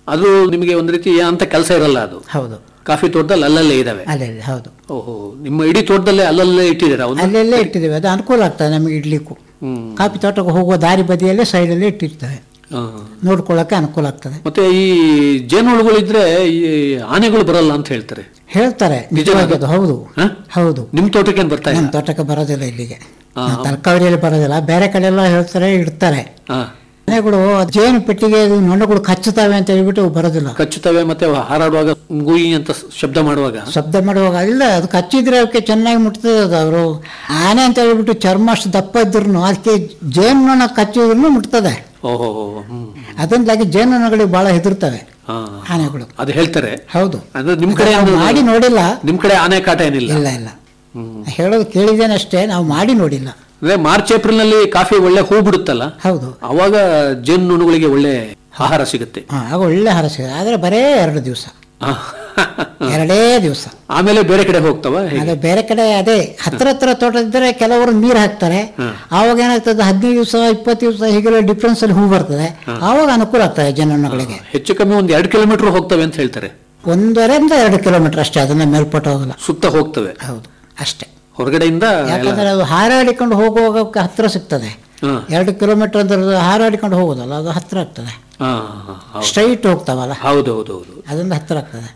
ಅದು ನಿಮಗೆ ಒಂದು ರೀತಿ ಅಂತ ಕೆಲಸ ಇರಲ್ಲ ಅದು ಹೌದು ಕಾಫಿ ತೋಟದಲ್ಲಿ ಅಲ್ಲಲ್ಲೇ ಇದಾವೆ ಅಲ್ಲೇ ಹೌದು ಓಹೋ ನಿಮ್ಮ ಇಡೀ ತೋಟದಲ್ಲೇ ಅಲ್ಲಲ್ಲೇ ಇಟ್ಟಿದ್ದೀರಾ ಅವನು ಅಲ್ಲೆಲ್ಲೇ ಇಟ್ಟಿದ್ದೇವೆ ಅದು ಅನುಕೂಲ ಆಗ್ತದೆ ನಮಗೆ ಇಡ್ಲಿಕ್ಕೂ ಕಾಫಿ ತೋಟಕ್ಕೆ ಹೋಗುವ ದಾರಿ ಬದಿಯಲ್ಲೇ ಸೈಡಲ್ಲೇ ಇಟ್ಟಿರ್ತೇವೆ ನೋಡ್ಕೊಳ್ಳೋಕೆ ಅನುಕೂಲ ಆಗ್ತದೆ ಮತ್ತೆ ಈ ಜೇನುಹುಳುಗಳಿದ್ರೆ ಈ ಆನೆಗಳು ಬರಲ್ಲ ಅಂತ ಹೇಳ್ತಾರೆ ಹೇಳ್ತಾರೆ ನಿಜವಾಗಿ ಅದು ಹೌದು ಹೌದು ನಿಮ್ ತೋಟಕ್ಕೆ ಏನ್ ಬರ್ತಾ ನಮ್ಮ ತೋಟಕ್ಕೆ ಬರೋದಿಲ್ಲ ಇಲ್ಲಿಗೆ ನಮ್ಮ ತಲಕಾವರಿಯಲ್ಲಿ ಬರೋದಿಲ್ಲ ಬೇರೆ ಕಡೆ ಎಲ್ಲ ಹೇಳ್ತಾರೆ ಇಡ್ತಾರೆ ಮನೆಗಳು ಜೇನು ಪೆಟ್ಟಿಗೆ ಇದು ನೊಣಗಳು ಕಚ್ಚುತ್ತವೆ ಅಂತ ಹೇಳ್ಬಿಟ್ಟು ಬರೋದಿಲ್ಲ ಕಚ್ಚುತ್ತವೆ ಮತ್ತೆ ಹಾರಾಡುವಾಗ ಗುಯಿ ಅಂತ ಶಬ್ದ ಮಾಡುವಾಗ ಶಬ್ದ ಮಾಡುವಾಗ ಇಲ್ಲ ಅದು ಕಚ್ಚಿದ್ರೆ ಅವಕ್ಕೆ ಚೆನ್ನಾಗಿ ಮುಟ್ತದೆ ಅದು ಅವರು ಆನೆ ಅಂತ ಹೇಳ್ಬಿಟ್ಟು ಚರ್ಮ ಅಷ್ಟು ದಪ್ಪ ಇದ್ರು ಅದಕ್ಕೆ ಜೇನು ನೊಣ ಕಚ್ಚಿದ್ರು ಮುಟ್ತದೆ ಓಹೋ ಹ್ಮ್ ಅದರಿಂದಾಗಿ ಜೇನು ನೊಣಗಳಿಗೆ ಬಹಳ ಹೆದರ್ತವೆ ಹಾ. ಆನೆಗಳು ಅದು ಹೇಳ್ತಾರೆ ಹೌದು ಅಂದ್ರೆ ನಿಮ್ ಕಡೆ ನಾವು ಏನು- ಮಾಡಿ ನೋಡಿಲ್ಲ ನಿಮ್ ಕಡೆ ಆನೆ ಕಾಟ ಏನಿಲ್ಲ ಇಲ್ಲ ಇಲ್ಲ ಹೇಳೋದು ಕೇಳಿದ್ದೇನೆ ಅಷ್ಟೇ ನಾವು ಮಾಡಿ ನೋಡಿಲ್ಲ ಅಂದ್ರೆ ಮಾರ್ಚ್ ಏಪ್ರಿಲ್ ನಲ್ಲಿ ಕಾಫಿ ಒಳ್ಳೆ ಹೂ ಬಿಡುತ್ತಲ್ಲ ಹೌದು ಅವಾಗ ಜೇನು ನುಣುಗಳಿಗೆ ಒಳ್ಳೆ ಆಹಾರ ಸಿಗುತ್ತೆ ಹಾ, ಆಗ ಒಳ್ಳೆ ಹಾರ ಸಿಗುತ್ತೆ ಆದ್ರೆ ಬರೇ ಎರಡು ದಿವಸ ಆ. ಎರಡೇ ದಿವಸ ಆಮೇಲೆ ಬೇರೆ ಕಡೆ ಹೋಗ್ತಾವ ಹೇಗೆ ಅದೇ ಬೇರೆ ಕಡೆ ಅದೇ ಹತ್ರ ಹತ್ರ ತೋಟ ಇದ್ದರೆ ಕೆಲವರು ನೀರು ಹಾಕ್ತಾರೆ ಆವಾಗ ಏನಾಗ್ತದೆ ಹದಿನೈದು ದಿವಸ ಇಪ್ಪತ್ತು ದಿವಸ ಹೀಗೆಲ್ಲ ಡಿಫ್ರೆನ್ಸ್ ಅಲ್ಲಿ ಹೂ ಬರ್ತದೆ ಆವಾಗ ಅನುಕೂಲ ಆಗ್ತದೆ ಜನಗಳಿಗೆ ಹೆಚ್ಚು ಕಮ್ಮಿ ಒಂದ್ ಎರಡು ಕಿಲೋಮೀಟರ್ ಹೋಗ್ತವೆ ಅಂತ ಹೇಳ್ತಾರೆ ಒಂದರಿಂದ ಎರಡು ಕಿಲೋಮೀಟರ್ ಅಷ್ಟೇ ಅದನ್ನ ಮೇಲ್ಪಟ್ಟು ಹೋಗಲ್ಲ ಸುತ್ತ ಹೋಗ್ತವೆ ಹೌದು ಅಷ್ಟೇ ಹೊರಗಡೆಯಿಂದ ಎಲ್ಲ- ಯಾಕಂದ್ರೆ ಅದು ಹಾರಾಡಿಕೊಂಡು ಹೋಗುವಾಗ ಹತ್ರ ಸಿಗ್ತದೆ ಹಾ. ಎರಡು ಕಿಲೋಮೀಟರ್ ಅಂದ್ರೆ ಹಾರಾಡಿಕೊಂಡು ಹೋಗೋದಲ್ಲ ಅದು ಹತ್ರ ಆಗ್ತದೆ ಹಾ, ಹಾ, ಹೌದು. ಸ್ಟ್ರೈಟ್ ಹೋಗ್ತಾವಲ್ಲ ಹೌದು ಹೌದು ಹೌದು ಅದರಿಂದ ಹತ್ರ ಆಗ್ತದೆ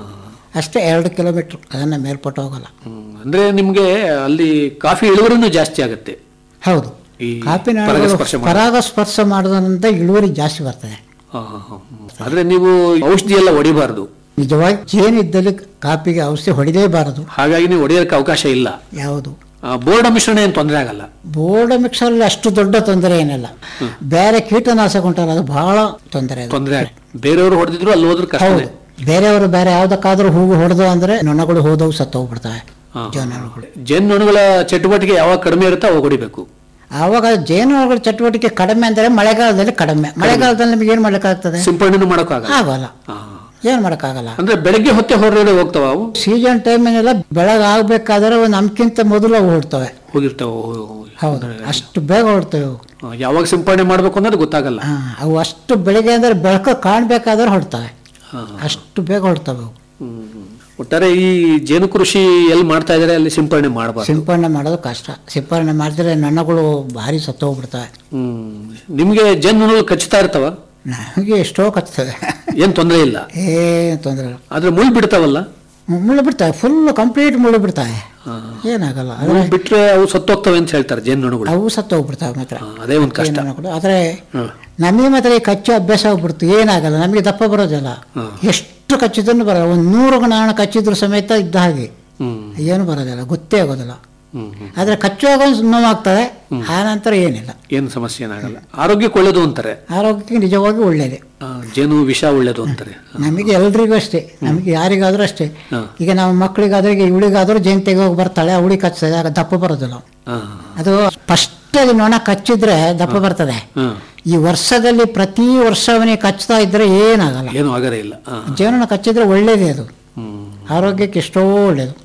ಅಷ್ಟೇ ಎರಡು ಕಿಲೋಮೀಟರ್ ಅದನ್ನ ಮೇಲ್ಪಟ್ಟು ಹೋಗಲ್ಲ ಅಂದ್ರೆ ನಿಮ್ಗೆ ಅಲ್ಲಿ ಕಾಫಿ ಇಳುವರಿನೂ ಜಾಸ್ತಿ ಆಗುತ್ತೆ ಹೌದು ಈ ಕಾಫಿ ಪರಾಗಸ್ಪರ್ಶ ಮಾಡಿ- ಪರಾಗಸ್ಪರ್ಶ ಮಾಡೋದ್ರಿಂದ ಇಳುವರಿ ಜಾಸ್ತಿ ಬರ್ತದೆ ಹಾ, ಹಾ, ಹಾ. ಆದ್ರೆ ನೀವು ಔಷಧಿ ಎಲ್ಲ ಹೊಡಿಬಾರ್ದು ನಿಜವಾಗಿ ಜೇನಿದ್ದಲ್ಲಿ ಕಾಪಿಗೆ ಔಷಧಿ ಹೊಡಿಲೇಬಾರದು ಹಾಗಾಗಿ ನೀವು ಹೊಡೆಯೋಕೆ ಅವಕಾಶ ಇಲ್ಲ ಯಾವುದು ಆ, ಬೋರ್ಡ ಮಿಶ್ರಣ ಏನು ತೊಂದರೆ ಆಗಲ್ಲ ಬೋರ್ಡ್ ಮಿಕ್ಸರ್ ಅಷ್ಟು ದೊಡ್ಡ ತೊಂದರೆ ಏನಿಲ್ಲ ಬೇರೆ ಕೀಟನಾಶಕ ಉಂಟಲ್ಲ ಅದು ಬಹಳ ತೊಂದರೆ ಅದು. ತೊಂದರೆ ಬೇರೆಯವರು ಹೊಡೆದಿದ್ರು ಅಲ್ಲಿ ಹೋದ್ರೆ ಕಷ್ಟನೇ ಹೌದು ಬೇರೆಯವರು ಬೇರೆ ಯಾವ್ದಕ್ಕಾದ್ರೂ ಹೂವು ಹೊಡೆದು ಅಂದ್ರೆ ನೊಣಗಳು ಹೋದವು ಸತ್ತು ಹೋಗ್ಬಿಡ್ತವೆ ಹಾ. ಜೇನುನೊಣಗಳ ಚಟುವಟಿಕೆ ಯಾವಾಗ ಕಡಿಮೆ ಇರುತ್ತೋ ಅವಾಗ ಹೊಡಿಬೇಕು ಆವಾಗ ಜೇನುಗಳ ಚಟುವಟಿಕೆ ಕಡಿಮೆ ಅಂದರೆ ಮಳೆಗಾಲದಲ್ಲಿ ಕಡಿಮೆ ಮಳೆಗಾಲದಲ್ಲಿ ನಿಮಗೆ ಏನು ಮಾಡ್ಲಿಕ್ಕಾಗ್ತದೆ ಸಿಂಪಡಣೆ ಮಾಡೋಕ್ಕಾಗಲ್ಲ ಆಗಲ್ಲ ಏನು ಮಾಡೋಕ್ಕಾಗಲ್ಲ ಅಂದ್ರೆ ಬೆಳಗ್ಗೆ ಹೊತ್ತೆ ಹೊರಗಡೆ ಹೋಗ್ತಾವ ಅವು ಸೀಸನ್ ಟೈಮಿನೆಲ್ಲ ಬೆಳಗ್ಗೆ ಆಗ್ಬೇಕಾದ್ರೆ ಒಂದು ನಮ್ಗಿಂತ ಮೊದಲು ಅವು ಹೊಡ್ತವೆ ಹೋಗಿರ್ತಾವ ಹೌದು ಅಷ್ಟು ಬೇಗ ಹೊಡ್ತವೆ ಅವು ಯಾವಾಗ ಸಿಂಪಡಣೆ ಮಾಡ್ಬೇಕು ಅನ್ನೋದು ಗೊತ್ತಾಗಲ್ಲ ಹಾ, ಅವು ಅಷ್ಟು ಬೆಳಿಗ್ಗೆ ಅಂದ್ರೆ ಬೆಳಕು ಕಾಣ್ಬೇಕಾದ್ರೆ ಹೊಡ್ತವೆ ಅಷ್ಟು ಬೇಗ ಹೊಡ್ತವೆ ಅವು ಒಟ್ಟಾರೆ ಈ ಜೇನು ಕೃಷಿ ಎಲ್ಲಿ ಮಾಡ್ತಾ ಇದಾರೆ ಅಲ್ಲಿ ಸಿಂಪಡಣೆ ಮಾಡಬಾರ್ದು ಸಿಂಪಡಣೆ ಮಾಡೋದು ಕಷ್ಟ ಸಿಂಪಡಣೆ ಮಾಡಿದ್ರೆ ನೊಣಗಳು ಭಾರಿ ಸತ್ತು ಹೋಗ್ಬಿಡ್ತವೆ ಹ್ಮ್ ನಿಮ್ಗೆ ಜೇನುನೊಣಗಳು ಕಚ್ಚುತ್ತಾ ಇರ್ತಾವ ನಮಗೆ ಎಷ್ಟೋ ಕಚ್ತದೆ ಏನ್ ತೊಂದರೆ ಇಲ್ಲ ಏನು ತೊಂದರೆ ಇಲ್ಲ ಆದ್ರೆ ಮುಳ್ ಬಿಡ್ತಾವಲ್ಲ ಮುಳ್ಳು ಬಿಡ್ತವೆ ಫುಲ್ ಕಂಪ್ಲೀಟ್ ಮುಳ್ಳು ಬಿಡ್ತವೆ ಏನಾಗಲ್ಲ ಮುಳ್ಳು ಬಿಟ್ರೆ ಅವು ಸತ್ತೋಗ್ತವೆ ಅಂತ ಹೇಳ್ತಾರೆ ಜೇನುನೊಣಗಳು ಅವು ಸತ್ತು ಹೋಗ್ಬಿಡ್ತವೆ ಮಾತ್ರ ಅದೇ ಒಂದು ಕಷ್ಟ ಜೇನುನೊಣಗಳು. ಆದ್ರೆ ನಮಗೆ ಮಾತ್ರ ಈ ಕಚ್ಚು ಅಭ್ಯಾಸ ಆಗ್ಬಿಡ್ತು ಏನಾಗಲ್ಲ ನಮಗೆ ದಪ್ಪ ಬರೋದಿಲ್ಲ ಎಷ್ಟು ಕಚ್ಚಿದ್ರು ಬರಲ್ಲ ಒಂದು ನೂರು ಗಣ ಕಚ್ಚಿದ್ರು ಸಮೇತ ಇದ್ದ ಹಾಗೆ ಏನು ಬರೋದಿಲ್ಲ ಗೊತ್ತೇ ಆಗೋದಿಲ್ಲ ಆದ್ರೆ ಕಚ್ಚುವಾಗ ಒಂದು ನೋವಾಗ್ತದೆ ಆ ನಂತರ ಏನಿಲ್ಲ ಏನು ಸಮಸ್ಯೆ ಏನಾಗಲ್ಲ ಆರೋಗ್ಯಕ್ಕೆ ಒಳ್ಳೇದು ಅಂತಾರೆ ಆರೋಗ್ಯಕ್ಕೆ ನಿಜವಾಗಿ ಒಳ್ಳೇದು ಆ, ಜೇನು ವಿಷ ಒಳ್ಳೇದು ಅಂತಾರೆ ನಮಗೆ ಎಲ್ರಿಗೂ ಅಷ್ಟೇ ನಮಗೆ ಯಾರಿಗಾದ್ರೂ ಅಷ್ಟೇ ಹಾ. ಈಗ ನಮ್ಮ ಮಕ್ಕಳಿಗಾದ್ರೆ ಈಗ ಇವಳಿಗಾದ್ರೂ ಜೇನು ತೆಗೋಗಿ ಬರ್ತಾಳೆ ಅವಳಿಗೆ ಕಚ್ಚದೆ ಆಗ ದಪ್ಪ ಬರೋದಿಲ್ಲ ಆ, ಅದು ಫಸ್ಟ್ ಆಗಿ ನೊಣ ಕಚ್ಚಿದ್ರೆ ದಪ್ಪ ಬರ್ತದೆ ಆ, ಈ ವರ್ಷದಲ್ಲಿ ಪ್ರತಿ ವರ್ಷ ಅವನಿಗೆ ಕಚ್ತಾ ಇದ್ರೆ ಏನಾಗಲ್ಲ ಏನು ಆಗರೇ ಇಲ್ಲ ಆ, ಜೇನುನೊಣ ಕಚ್ಚಿದ್ರೆ ಒಳ್ಳೇದೇ ಅದು ಹ್ಮ್. ಆರೋಗ್ಯಕ್ಕೆ ಎಷ್ಟೋ ಒಳ್ಳೇದು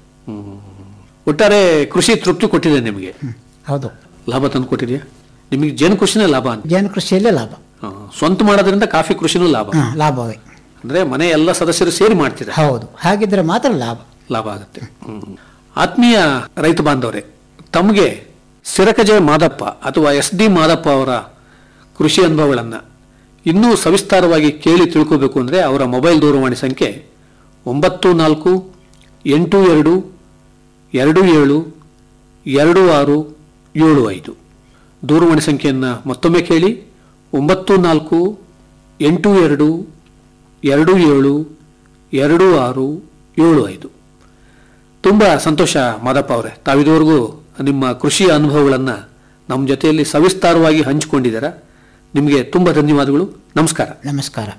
ಒಟ್ಟಾರೆ ಕೃಷಿ ತೃಪ್ತಿ ಕೊಟ್ಟಿದೆ ನಿಮಗೆ ಹೌದು ಲಾಭ ತಂದು ಕೊಟ್ಟಿದೆಯಾ ನಿಮಗೆ ಜೇನು ಕೃಷಿನೇ ಲಾಭ ಅಂತ ಜೇನು ಕೃಷಿಯಲ್ಲೇ ಲಾಭ ಆ, ಸ್ವಂತ ಮಾಡೋದ್ರಿಂದ ಕಾಫಿ ಕೃಷಿನೂ ಲಾಭ ಹಾ, ಲಾಭವೇ ಅಂದ್ರೆ ಮನೆ ಎಲ್ಲ ಸದಸ್ಯರು ಸೇರಿ ಮಾಡ್ತೀರಾ ಹೌದು ಹಾಗಿದ್ರೆ ಮಾತ್ರ ಲಾಭ ಲಾಭ ಆಗುತ್ತೆ ಹ್ಮ್. ಆತ್ಮೀಯ ರೈತ ಬಾಂಧವರೇ ತಮಗೆ ಸಿರಕಜೆ ಮಾದಪ್ಪ ಅಥವಾ ಎಸ್ ಡಿ ಮಾದಪ್ಪ ಅವರ ಕೃಷಿ ಅನುಭವಗಳನ್ನು ಇನ್ನೂ ಸವಿಸ್ತಾರವಾಗಿ ಕೇಳಿ ತಿಳ್ಕೋಬೇಕು ಅಂದರೆ ಅವರ ಮೊಬೈಲ್ ದೂರವಾಣಿ ಸಂಖ್ಯೆ ಒಂಬತ್ತು ನಾಲ್ಕು ಎಂಟು ಎರಡು ಎರಡು ಏಳು ಎರಡು ಆರು ಏಳು ಐದು ದೂರವಾಣಿ ಸಂಖ್ಯೆಯನ್ನು ಮತ್ತೊಮ್ಮೆ ಕೇಳಿ ಒಂಬತ್ತು ನಾಲ್ಕು ಎಂಟು ಎರಡು ಎರಡು ಏಳು ಎರಡು ಆರು ಏಳು ಐದು ತುಂಬ ಸಂತೋಷ ಮಾದಪ್ಪ ಅವರೇ ತಾವಿದುವರೆಗೂ ನಿಮ್ಮ ಕೃಷಿಯ ಅನುಭವಗಳನ್ನು ನಮ್ಮ ಜೊತೆಯಲ್ಲಿ ಸವಿಸ್ತಾರವಾಗಿ ಹಂಚಿಕೊಂಡಿದ್ದೀರಾ ನಿಮಗೆ ತುಂಬ ಧನ್ಯವಾದಗಳು ನಮಸ್ಕಾರ ನಮಸ್ಕಾರ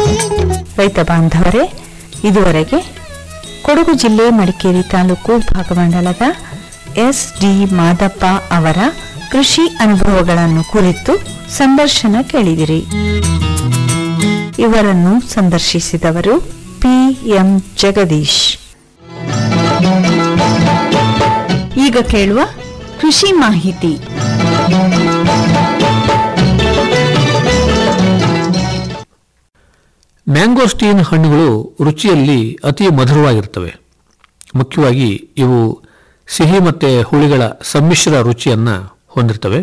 ರೈತ ಬಾಂಧವರೇ ಇದುವರೆಗೆ ಕೊಡಗು ಜಿಲ್ಲೆ ಮಡಿಕೇರಿ ತಾಲೂಕು ಭಾಗಮಂಡಲದ ಎಸ್ ಡಿ ಮಾದಪ್ಪ ಅವರ ಕೃಷಿ ಅನುಭವಗಳನ್ನು ಕುರಿತು ಸಂದರ್ಶನ ಕೇಳಿದಿರಿ ಇವರನ್ನು ಸಂದರ್ಶಿಸಿದವರು ಪಿ ಎಂ ಜಗದೀಶ್ ಈಗ ಕೇಳುವ ಕೃಷಿ ಮಾಹಿತಿ ಮ್ಯಾಂಗೋಸ್ಟೀನ್ ಹಣ್ಣುಗಳು ರುಚಿಯಲ್ಲಿ ಅತಿ ಮಧುರವಾಗಿರ್ತವೆ ಮುಖ್ಯವಾಗಿ ಇವು ಸಿಹಿ ಮತ್ತು ಹುಳಿಗಳ ಸಮ್ಮಿಶ್ರ ರುಚಿಯನ್ನು ಹೊಂದಿರ್ತವೆ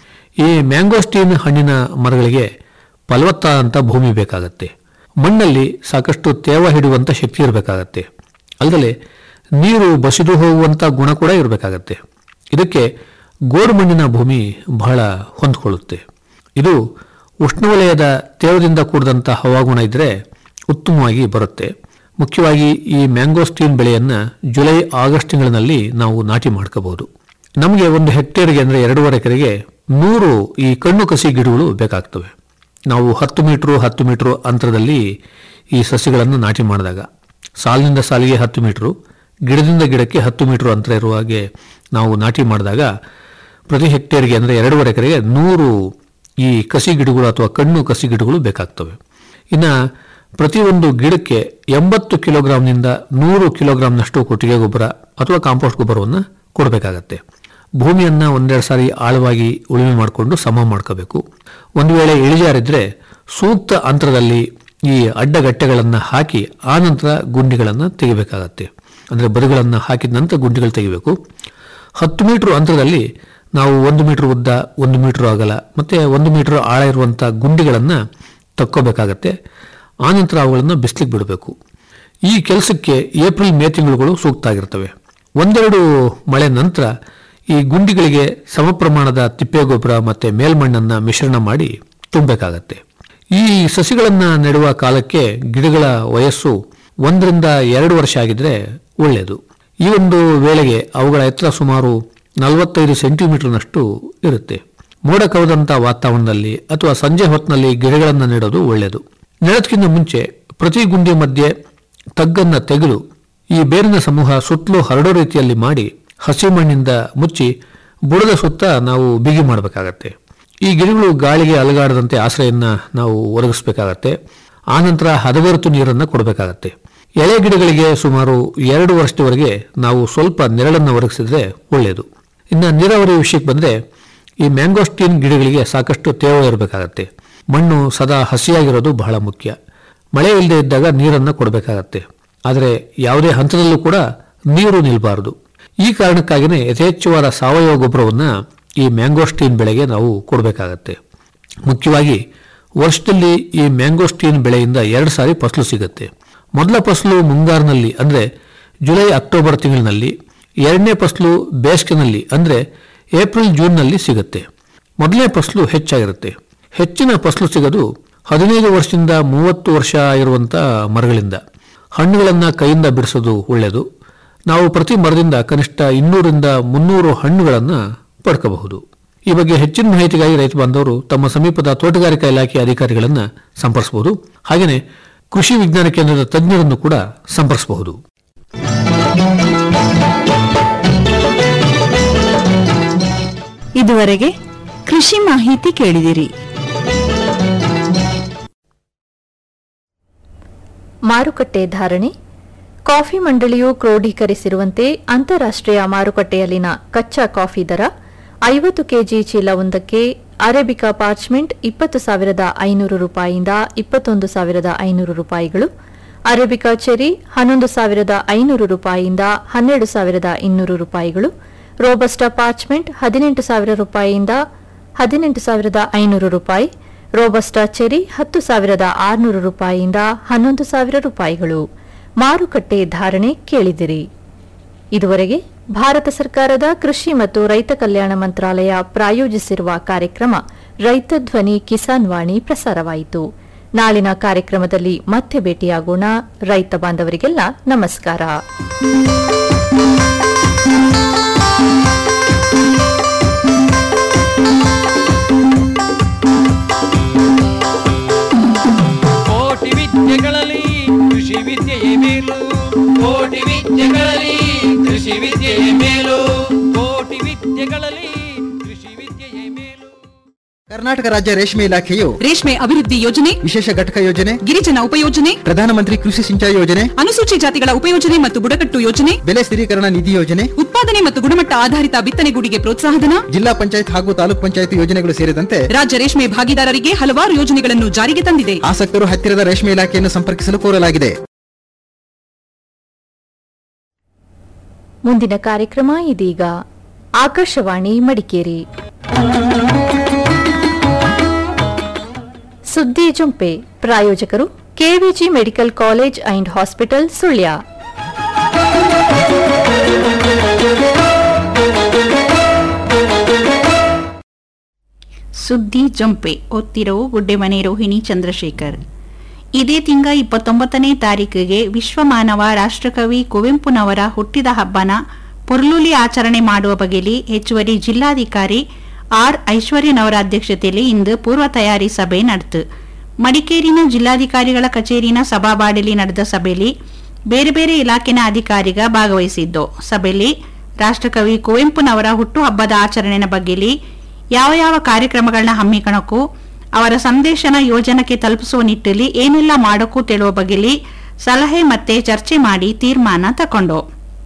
ಈ ಮ್ಯಾಂಗೋಸ್ಟೀನ್ ಹಣ್ಣಿನ ಮರಗಳಿಗೆ ಫಲವತ್ತಾದಂಥ ಭೂಮಿ ಬೇಕಾಗತ್ತೆ ಮಣ್ಣಲ್ಲಿ ಸಾಕಷ್ಟು ತೇವ ಹಿಡಿಯುವಂಥ ಶಕ್ತಿ ಇರಬೇಕಾಗತ್ತೆ ಅಲ್ಲದೆ ನೀರು ಬಸಿದು ಹೋಗುವಂಥ ಗುಣ ಕೂಡ ಇರಬೇಕಾಗತ್ತೆ ಇದಕ್ಕೆ ಗೋಡು ಮಣ್ಣಿನ ಭೂಮಿ ಬಹಳ ಹೊಂದಿಕೊಳ್ಳುತ್ತೆ ಇದು ಉಷ್ಣವಲಯದ ತೇವದಿಂದ ಕೂಡಿದಂಥ ಹವಾಗುಣ ಇದ್ದರೆ ಉತ್ತಮವಾಗಿ ಬರುತ್ತೆ ಮುಖ್ಯವಾಗಿ ಈ ಮ್ಯಾಂಗೋಸ್ಟೀನ್ ಬೆಳೆಯನ್ನು ಜುಲೈ ಆಗಸ್ಟ್ ತಿಂಗಳಿನಲ್ಲಿ ನಾವು ನಾಟಿ ಮಾಡ್ಕೋಬಹುದು ನಮಗೆ ಒಂದು ಹೆಕ್ಟೇರ್ಗೆ ಅಂದರೆ ಎರಡೂವರೆ ಎಕರೆಗೆ ನೂರು ಈ ಕಣ್ಣು ಕಸಿ ಗಿಡಗಳು ಬೇಕಾಗ್ತವೆ ನಾವು ಹತ್ತು ಮೀಟ್ರು ಹತ್ತು ಮೀಟ್ರು ಅಂತರದಲ್ಲಿ ಈ ಸಸ್ಯಗಳನ್ನು ನಾಟಿ ಮಾಡಿದಾಗ ಸಾಲಿನಿಂದ ಸಾಲಿಗೆ ಹತ್ತು ಮೀಟ್ರು ಗಿಡದಿಂದ ಗಿಡಕ್ಕೆ ಹತ್ತು ಮೀಟ್ರು ಅಂತರ ಇರುವ ಹಾಗೆ ನಾವು ನಾಟಿ ಮಾಡಿದಾಗ ಪ್ರತಿ ಹೆಕ್ಟೇರ್ಗೆ ಅಂದರೆ ಎರಡೂವರೆ ಎಕರೆಗೆ ನೂರು ಈ ಕಸಿ ಗಿಡಗಳು ಅಥವಾ ಕಣ್ಣು ಕಸಿ ಗಿಡಗಳು ಬೇಕಾಗ್ತವೆ ಇನ್ನು ಪ್ರತಿಯೊಂದು ಗಿಡಕ್ಕೆ ಎಂಬತ್ತು ಕಿಲೋಗ್ರಾಂನಿಂದ ನೂರು ಕಿಲೋಗ್ರಾಂನಷ್ಟು ಕೊಟ್ಟಿಗೆ ಗೊಬ್ಬರ ಅಥವಾ ಕಾಂಪೋಸ್ಟ್ ಗೊಬ್ಬರವನ್ನು ಕೊಡಬೇಕಾಗತ್ತೆ ಭೂಮಿಯನ್ನು ಒಂದೆರಡು ಸಾರಿ ಆಳವಾಗಿ ಉಳುಮೆ ಮಾಡಿಕೊಂಡು ಸಮ ಮಾಡ್ಕೋಬೇಕು ಒಂದು ವೇಳೆ ಇಳಿಜಾರಿದ್ರೆ ಸೂಕ್ತ ಅಂತರದಲ್ಲಿ ಈ ಅಡ್ಡಗಟ್ಟೆಗಳನ್ನು ಹಾಕಿ ಆ ನಂತರ ಗುಂಡಿಗಳನ್ನು ತೆಗಿಬೇಕಾಗತ್ತೆ ಅಂದರೆ ಬದುಗಳನ್ನು ಹಾಕಿದ ನಂತರ ಗುಂಡಿಗಳು ತೆಗಿಬೇಕು ಹತ್ತು ಮೀಟರ್ ಅಂತರದಲ್ಲಿ ನಾವು ಒಂದು ಮೀಟರ್ ಉದ್ದ ಒಂದು ಮೀಟರ್ ಅಗಲ ಮತ್ತು ಒಂದು ಮೀಟರ್ ಆಳ ಇರುವಂಥ ಗುಂಡಿಗಳನ್ನು ತಕ್ಕೋಬೇಕಾಗತ್ತೆ ಆನಂತರ ಅವುಗಳನ್ನು ಬಿಸಿಲಿಗೆ ಬಿಡಬೇಕು ಈ ಕೆಲಸಕ್ಕೆ ಏಪ್ರಿಲ್ ಮೇ ತಿಂಗಳುಗಳು ಸೂಕ್ತ ಆಗಿರ್ತವೆ ಒಂದೆರಡು ಮಳೆ ನಂತರ ಈ ಗುಂಡಿಗಳಿಗೆ ಸಮ ಪ್ರಮಾಣದ ತಿಪ್ಪೆ ಗೊಬ್ಬರ ಮತ್ತು ಮೇಲ್ಮಣ್ಣನ್ನು ಮಿಶ್ರಣ ಮಾಡಿ ತುಂಬಬೇಕಾಗತ್ತೆ ಈ ಸಸಿಗಳನ್ನು ನೆಡುವ ಕಾಲಕ್ಕೆ ಗಿಡಗಳ ವಯಸ್ಸು ಒಂದರಿಂದ ಎರಡು ವರ್ಷ ಆಗಿದ್ರೆ ಒಳ್ಳೆಯದು ಈ ಒಂದು ವೇಳೆಗೆ ಅವುಗಳ ಎತ್ತರ ಸುಮಾರು ನಲವತ್ತೈದು ಸೆಂಟಿಮೀಟರ್ನಷ್ಟು ಇರುತ್ತೆ ಮೋಡ ಕವಿದಂಥ ವಾತಾವರಣದಲ್ಲಿ ಅಥವಾ ಸಂಜೆ ಹೊತ್ತಿನಲ್ಲಿ ಗಿಡಗಳನ್ನು ನೆಡೋದು ಒಳ್ಳೆಯದು ನೆಡೋದಕ್ಕಿಂತ ಮುಂಚೆ ಪ್ರತಿ ಗುಂಡಿ ಮಧ್ಯೆ ತಗ್ಗನ್ನು ತೆಗೆದು ಈ ಬೇರಿನ ಸಮೂಹ ಸುತ್ತಲೂ ಹರಡೋ ರೀತಿಯಲ್ಲಿ ಮಾಡಿ ಹಸಿ ಮಣ್ಣಿಂದ ಮುಚ್ಚಿ ಬುಡದ ಸುತ್ತ ನಾವು ಬಿಗಿ ಮಾಡಬೇಕಾಗತ್ತೆ ಈ ಗಿಡಗಳು ಗಾಳಿಗೆ ಅಲಗಾಡದಂತೆ ಆಶ್ರಯನ್ನ ನಾವು ಒದಗಿಸಬೇಕಾಗತ್ತೆ ಆನಂತರ ಹದಗೆರುತು ನೀರನ್ನು ಕೊಡಬೇಕಾಗತ್ತೆ ಎಳೆ ಗಿಡಗಳಿಗೆ ಸುಮಾರು ಎರಡು ವರ್ಷದವರೆಗೆ ನಾವು ಸ್ವಲ್ಪ ನೆರಳನ್ನು ಒದಗಿಸಿದ್ರೆ ಒಳ್ಳೆಯದು ಇನ್ನು ನೀರಾವರಿ ವಿಷಯಕ್ಕೆ ಬಂದರೆ ಈ ಮ್ಯಾಂಗೋಸ್ಟೀನ್ ಗಿಡಗಳಿಗೆ ಸಾಕಷ್ಟು ತೇವ ಇರಬೇಕಾಗತ್ತೆ ಮಣ್ಣು ಸದಾ ಹಸಿಯಾಗಿರೋದು ಬಹಳ ಮುಖ್ಯ ಮಳೆ ಇಲ್ಲದೆ ಇದ್ದಾಗ ನೀರನ್ನು ಕೊಡಬೇಕಾಗತ್ತೆ ಆದರೆ ಯಾವುದೇ ಹಂತದಲ್ಲೂ ಕೂಡ ನೀರು ನಿಲ್ಬಾರದು ಈ ಕಾರಣಕ್ಕಾಗಿಯೇ ಯಥೇಚ್ಛವಾದ ಸಾವಯವ ಗೊಬ್ಬರವನ್ನು ಈ ಮ್ಯಾಂಗೋಸ್ಟೀನ್ ಬೆಳೆಗೆ ನಾವು ಕೊಡಬೇಕಾಗತ್ತೆ ಮುಖ್ಯವಾಗಿ ವರ್ಷದಲ್ಲಿ ಈ ಮ್ಯಾಂಗೋಸ್ಟೀನ್ ಬೆಳೆಯಿಂದ ಎರಡು ಸಾರಿ ಫಸಲು ಸಿಗುತ್ತೆ ಮೊದಲ ಫಸಲು ಮುಂಗಾರಿನಲ್ಲಿ ಅಂದರೆ ಜುಲೈ ಅಕ್ಟೋಬರ್ ತಿಂಗಳಿನಲ್ಲಿ ಎರಡನೇ ಫಸಲು ಬೇಸಿಗೆನಲ್ಲಿ ಅಂದರೆ ಏಪ್ರಿಲ್ ಜೂನ್ನಲ್ಲಿ ಸಿಗುತ್ತೆ ಮೊದಲನೇ ಫಸಲು ಹೆಚ್ಚಾಗಿರುತ್ತೆ ಹೆಚ್ಚಿನ ಫಸಲು ಸಿಗೋದು ಹದಿನೈದು ವರ್ಷದಿಂದ ಮೂವತ್ತು ವರ್ಷ ಇರುವಂಥ ಮರಗಳಿಂದ ಹಣ್ಣುಗಳನ್ನು ಕೈಯಿಂದ ಬಿಡಿಸೋದು ಒಳ್ಳೆಯದು ನಾವು ಪ್ರತಿ ಮರದಿಂದ ಕನಿಷ್ಠ ಇನ್ನೂರಿಂದ ಮುನ್ನೂರು ಹಣ್ಣುಗಳನ್ನು ಪಡ್ಕೋಬಹುದು ಈ ಬಗ್ಗೆ ಹೆಚ್ಚಿನ ಮಾಹಿತಿಗಾಗಿ ರೈತ ಬಾಂಧವರು ತಮ್ಮ ಸಮೀಪದ ತೋಟಗಾರಿಕಾ ಇಲಾಖೆ ಅಧಿಕಾರಿಗಳನ್ನು ಸಂಪರ್ಸಬಹುದು ಹಾಗೆಯೇ ಕೃಷಿ ವಿಜ್ಞಾನ ಕೇಂದ್ರದ ತಜ್ಞರನ್ನು ಕೂಡ ಸಂಪರ್ಸಬಹುದು ಇದುವರೆಗೆ ಕೃಷಿ ಮಾಹಿತಿ ಕೇಳಿದಿರಿ ಮಾರುಕಟ್ಟೆ ಧಾರಣೆ ಕಾಫಿ ಮಂಡಳಿಯು ಕ್ರೋಢೀಕರಿಸಿರುವಂತೆ ಅಂತಾರಾಷ್ಟ್ರೀಯ ಮಾರುಕಟ್ಟೆಯಲ್ಲಿನ ಕಚ್ಚಾ ಕಾಫಿ ದರ ಐವತ್ತು ಕೆಜಿ ಚೀಲವೊಂದಕ್ಕೆ ಅರೇಬಿಕಾ ಪಾರ್ಚ್ಮೆಂಟ್ ಇಪ್ಪತ್ತು ಸಾವಿರದ ಐನೂರು ರೂಪಾಯಿಯಿಂದ ಇಪ್ಪತ್ತೊಂದು ಸಾವಿರದ ಐನೂರು ರೂಪಾಯಿಗಳು ಅರೇಬಿಕಾ ಚೆರಿ ಹನ್ನೊಂದು ಸಾವಿರದ ಐನೂರು ರೂಪಾಯಿಯಿಂದ ಹನ್ನೆರಡು ಸಾವಿರದ ಇನ್ನೂರು ರೂಪಾಯಿಗಳು ರೋಬಸ್ಟಾ ಪಾರ್ಚ್ಮೆಂಟ್ ಹದಿನೆಂಟು ಸಾವಿರ ರೂಪಾಯಿಯಿಂದ ಹದಿನೆಂಟು ಸಾವಿರದ ಐನೂರು ರೂಪಾಯಿ ರೋಬಸ್ಟಾ ಚೆರಿ ಹತ್ತು ಸಾವಿರದ ಆರುನೂರು ರೂಪಾಯಿಯಿಂದ ಹನ್ನೊಂದು ಸಾವಿರ ರೂಪಾಯಿಗಳು ಮಾರುಕಟ್ಟೆ ಧಾರಣೆ ಕೇಳಿದಿರಿ ಇದುವರೆಗೆ ಭಾರತ ಸರ್ಕಾರದ ಕೃಷಿ ಮತ್ತು ರೈತ ಕಲ್ಯಾಣ ಮಂತ್ರಾಲಯ ಪ್ರಾಯೋಜಿಸಿರುವ ಕಾರ್ಯಕ್ರಮ ರೈತ ಧ್ವನಿ ಕಿಸಾನ್ ವಾಣಿ ಪ್ರಸಾರವಾಯಿತು ನಾಳಿನ ಕಾರ್ಯಕ್ರಮದಲ್ಲಿ ಮತ್ತೆ ಭೇಟಿಯಾಗೋಣ ರೈತ ಬಾಂಧವರಿಗೆಲ್ಲ ನಮಸ್ಕಾರ ಕೋಟಿ ವಿದ್ಯೆಗಳಲ್ಲಿ ಕೃಷಿ ವಿದ್ಯೆಯೇ ಮೇಲು ಕೋಟಿ ವಿದ್ಯೆಗಳಲ್ಲಿ ಕೃಷಿ ವಿದ್ಯೆಯೇ ಮೇಲು ಕೋಟಿ ವಿದ್ಯೆಗಳಲ್ಲಿ ಕೃಷಿ ವಿದ್ಯೆಯೇ ಮೇಲು ಕರ್ನಾಟಕ ರಾಜ್ಯ ರೇಷ್ಮೆ ಇಲಾಖೆಯು ರೇಷ್ಮೆ ಅಭಿವೃದ್ಧಿ ಯೋಜನೆ ವಿಶೇಷ ಘಟಕ ಯೋಜನೆ ಗಿರಿಜನ ಉಪಯೋಜನೆ ಪ್ರಧಾನಮಂತ್ರಿ ಕೃಷಿ ಸಿಂಚಾಯಿ ಯೋಜನೆ ಅನುಸೂಚಿ ಜಾತಿಗಳ ಉಪಯೋಜನೆ ಮತ್ತು ಬುಡಕಟ್ಟು ಯೋಜನೆ ಬೆಲೆ ಸ್ಥಿರೀಕರಣ ನಿಧಿ ಯೋಜನೆ ಉತ್ಪಾದನೆ ಮತ್ತು ಗುಣಮಟ್ಟ ಆಧಾರಿತ ಬಿತ್ತನೆಗೂಡಿಗೆ ಪ್ರೋತ್ಸಾಹಧನ ಜಿಲ್ಲಾ ಪಂಚಾಯತ್ ಹಾಗೂ ತಾಲೂಕ್ ಪಂಚಾಯತ್ ಯೋಜನೆಗಳು ಸೇರಿದಂತೆ ರಾಜ್ಯ ರೇಷ್ಮೆ ಭಾಗಿದಾರರಿಗೆ ಹಲವಾರು ಯೋಜನೆಗಳನ್ನು ಜಾರಿಗೆ ತಂದಿದೆ ಆಸಕ್ತರು ಹತ್ತಿರದ ರೇಷ್ಮೆ ಇಲಾಖೆಯನ್ನು ಸಂಪರ್ಕಿಸಲು ಕೋರಲಾಗಿದೆ ಮುಂದಿನ ಕಾರ್ಯಕ್ರಮ ಇದೀಗ ಆಕಾಶವಾಣಿ ಮಡಿಕೇರಿ ಸುದ್ದಿ ಜುಂಪೆ ಪ್ರಾಯೋಜಕರು KVG medical college and hospital Sullia ಸುದ್ದಿ ಜಂಪೆ ಓದ್ತಿರೋ ಗುಡ್ಡೆಮನೆ ರೋಹಿಣಿ ಚಂದ್ರಶೇಖರ್ ಇದೇ ತಿಂಗ ಇಪ್ಪತ್ತೊಂಬತ್ತನೇ ತಾರೀಕಿಗೆ ವಿಶ್ವ ಮಾನವ ರಾಷ್ಟ್ರಕವಿ ಕುವೆಂಪುನವರ ಹುಟ್ಟಿದ ಹಬ್ಬನ ಪುರ್ಲುಲಿ ಆಚರಣೆ ಮಾಡುವ ಬಗೆಯಲ್ಲಿ ಹೆಚ್ಚುವರಿ ಜಿಲ್ಲಾಧಿಕಾರಿ ಆರ್ ಐಶ್ವರ್ಯನವರ ಅಧ್ಯಕ್ಷತೆಯಲ್ಲಿ ಇಂದು ಪೂರ್ವ ತಯಾರಿ ಸಭೆ ನಡೆತು ಮಡಿಕೇರಿನ ಜಿಲ್ಲಾಧಿಕಾರಿಗಳ ಕಚೇರಿನ ಸಭಾಬಾಡಿಲಿ ನಡೆದ ಸಭೆಯಲ್ಲಿ ಬೇರೆ ಬೇರೆ ಇಲಾಖೆನ ಅಧಿಕಾರಿಗ ಭಾಗವಹಿಸಿದ್ದು ಸಭೆಯಲ್ಲಿ ರಾಷ್ಟ್ರಕವಿ ಕುವೆಂಪುನವರ ಹುಟ್ಟುಹಬ್ಬದ ಆಚರಣೆನ ಬಗ್ಗೆಲಿ ಯಾವ ಯಾವ ಕಾರ್ಯಕ್ರಮಗಳನ್ನ ಹಮ್ಮಿಕಣಕ್ಕೂ ಅವರ ಸಂದೇಶನ ಯೋಜನೆಗೆ ತಲುಪಿಸುವ ನಿಟ್ಟಿನಲ್ಲಿ ಏನೆಲ್ಲ ಮಾಡೋಕ್ಕೂ ತಿಳುವ ಬಗೆಲಿ ಸಲಹೆ ಮತ್ತೆ ಚರ್ಚೆ ಮಾಡಿ ತೀರ್ಮಾನ ತಗೊಂಡು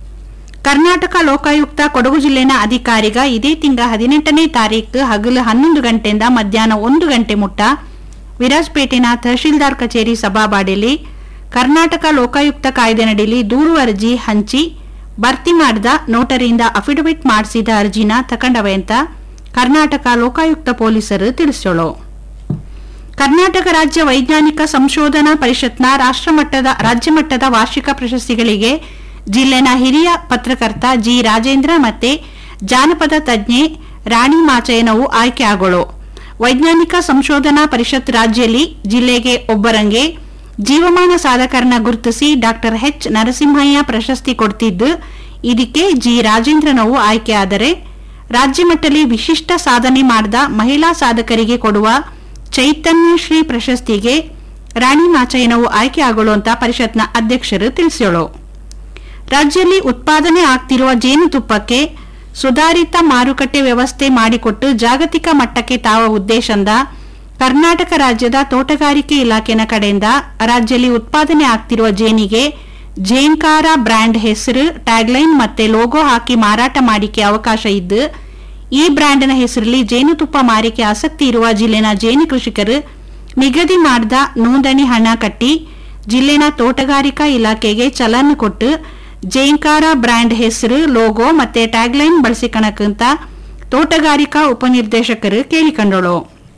ಕರ್ನಾಟಕ ಲೋಕಾಯುಕ್ತ ಕೊಡಗು ಜಿಲ್ಲೆನ ಅಧಿಕಾರಿಗ ಇದೇ ತಿಂಗ ಹದಿನೆಂಟನೇ ತಾರೀಕು ಹಗಲು ಹನ್ನೊಂದು ಗಂಟೆಯಿಂದ ಮಧ್ಯಾಹ್ನ ಒಂದು ಗಂಟೆ ಮುಟ್ಟ ವಿರಾಜಪೇಟೆನ ತಹಶೀಲ್ದಾರ್ ಕಚೇರಿ ಸಭಾಬಾಡಿಲಿ ಕರ್ನಾಟಕ ಲೋಕಾಯುಕ್ತ ಕಾಯ್ದೆನಡಿಲಿ ದೂರು ಅರ್ಜಿ ಹಂಚಿ ಭರ್ತಿ ಮಾಡಿದ ನೋಟರಿಯಿಂದ ಅಫಿಡವಿಟ್ ಮಾಡಿಸಿದ ಅರ್ಜಿನ ತಕೊಂಡವೆ ಅಂತ ಕರ್ನಾಟಕ ಲೋಕಾಯುಕ್ತ ಪೊಲೀಸರು ತಿಳಿಸೋಳು ಕರ್ನಾಟಕ ರಾಜ್ಯ ವೈಜ್ಞಾನಿಕ ಸಂಶೋಧನಾ ಪರಿಷತ್ನ ರಾಷ್ಟ್ರಮಟ್ಟದ ರಾಜ್ಯ ಮಟ್ಟದ ವಾರ್ಷಿಕ ಪ್ರಶಸ್ತಿಗಳಿಗೆ ಜಿಲ್ಲೆನ ಹಿರಿಯ ಪತ್ರಕರ್ತ ಜಿ ರಾಜೇಂದ್ರ ಮತ್ತೆ ಜಾನಪದ ತಜ್ಞೆ ರಾಣಿ ಮಾಚಯ್ಯನವು ಆಯ್ಕೆಯಾಗೋಳು ವೈಜ್ಞಾನಿಕ ಸಂಶೋಧನಾ ಪರಿಷತ್ ರಾಜ್ಯದಲ್ಲಿ ಜಿಲ್ಲೆಗೆ ಒಬ್ಬರಂಗೆ ಜೀವಮಾನ ಸಾಧಕರನ್ನ ಗುರುತಿಸಿ ಡಾಕ್ಟರ್ ಎಚ್ ನರಸಿಂಹಯ್ಯ ಪ್ರಶಸ್ತಿ ಕೊಡ್ತಿದ್ದು ಇದಕ್ಕೆ ಜಿ ರಾಜೇಂದ್ರನವು ಆಯ್ಕೆಯಾದರೆ ರಾಜ್ಯ ಮಟ್ಟದಲ್ಲಿ ವಿಶಿಷ್ಟ ಸಾಧನೆ ಮಾಡಿದ ಮಹಿಳಾ ಸಾಧಕರಿಗೆ ಕೊಡುವ ಚೈತನ್ಯ ಶ್ರೀ ಪ್ರಶಸ್ತಿಗೆ ರಾಣಿ ಮಾಚಯ್ಯನವು ಆಯ್ಕೆಯಾಗೋಳು ಅಂತ ಪರಿಷತ್ನ ಅಧ್ಯಕ್ಷರು ತಿಳಿಸೋಳು ರಾಜ್ಯದಲ್ಲಿ ಉತ್ಪಾದನೆ ಆಗ್ತಿರುವ ಜೇನುತುಪ್ಪಕ್ಕೆ ಸುಧಾರಿತ ಮಾರುಕಟ್ಟೆ ವ್ಯವಸ್ಥೆ ಮಾಡಿಕೊಟ್ಟು ಜಾಗತಿಕ ಮಟ್ಟಕ್ಕೆ ತಾವ ಉದ್ದೇಶದಿಂದ ಕರ್ನಾಟಕ ರಾಜ್ಯದ ತೋಟಗಾರಿಕೆ ಇಲಾಖೆನ ಕಡೆಯಿಂದ ರಾಜ್ಯದಲ್ಲಿ ಉತ್ಪಾದನೆ ಆಗ್ತಿರುವ ಜೇನಿಗೆ ಜೇನ್ಕಾರ ಬ್ರ್ಯಾಂಡ್ ಹೆಸರು ಟ್ಯಾಗ್ಲೈನ್ ಮತ್ತೆ ಲೋಗೋ ಹಾಕಿ ಮಾರಾಟ ಮಾಡಿಕೆ ಅವಕಾಶ ಇದ್ದು ಈ ಬ್ರ್ಯಾಂಡ್ನ ಹೆಸರಲ್ಲಿ ಜೇನುತುಪ್ಪ ಮಾರಿಕೆ ಆಸಕ್ತಿ ಇರುವ ಜಿಲ್ಲೆನ ಜೇನು ಕೃಷಿಕರು ನಿಗದಿ ಮಾಡಿದ ನೋಂದಣಿ ಹಣ ಕಟ್ಟಿ ಜಿಲ್ಲೆನ ತೋಟಗಾರಿಕಾ ಇಲಾಖೆಗೆ ಚಲನ್ ಕೊಟ್ಟು ಜೇಂಕಾರ ಬ್ರ್ಯಾಂಡ್ ಹೆಸರು ಲೋಗೋ ಮತ್ತೆ ಟ್ಯಾಗ್ಲೈನ್ ಬಳಸಿಕಣಕ್ಕಂತ ತೋಟಗಾರಿಕಾ ಉಪನಿರ್ದೇಶಕರು ಕೇಳಿಕೊಂಡಳು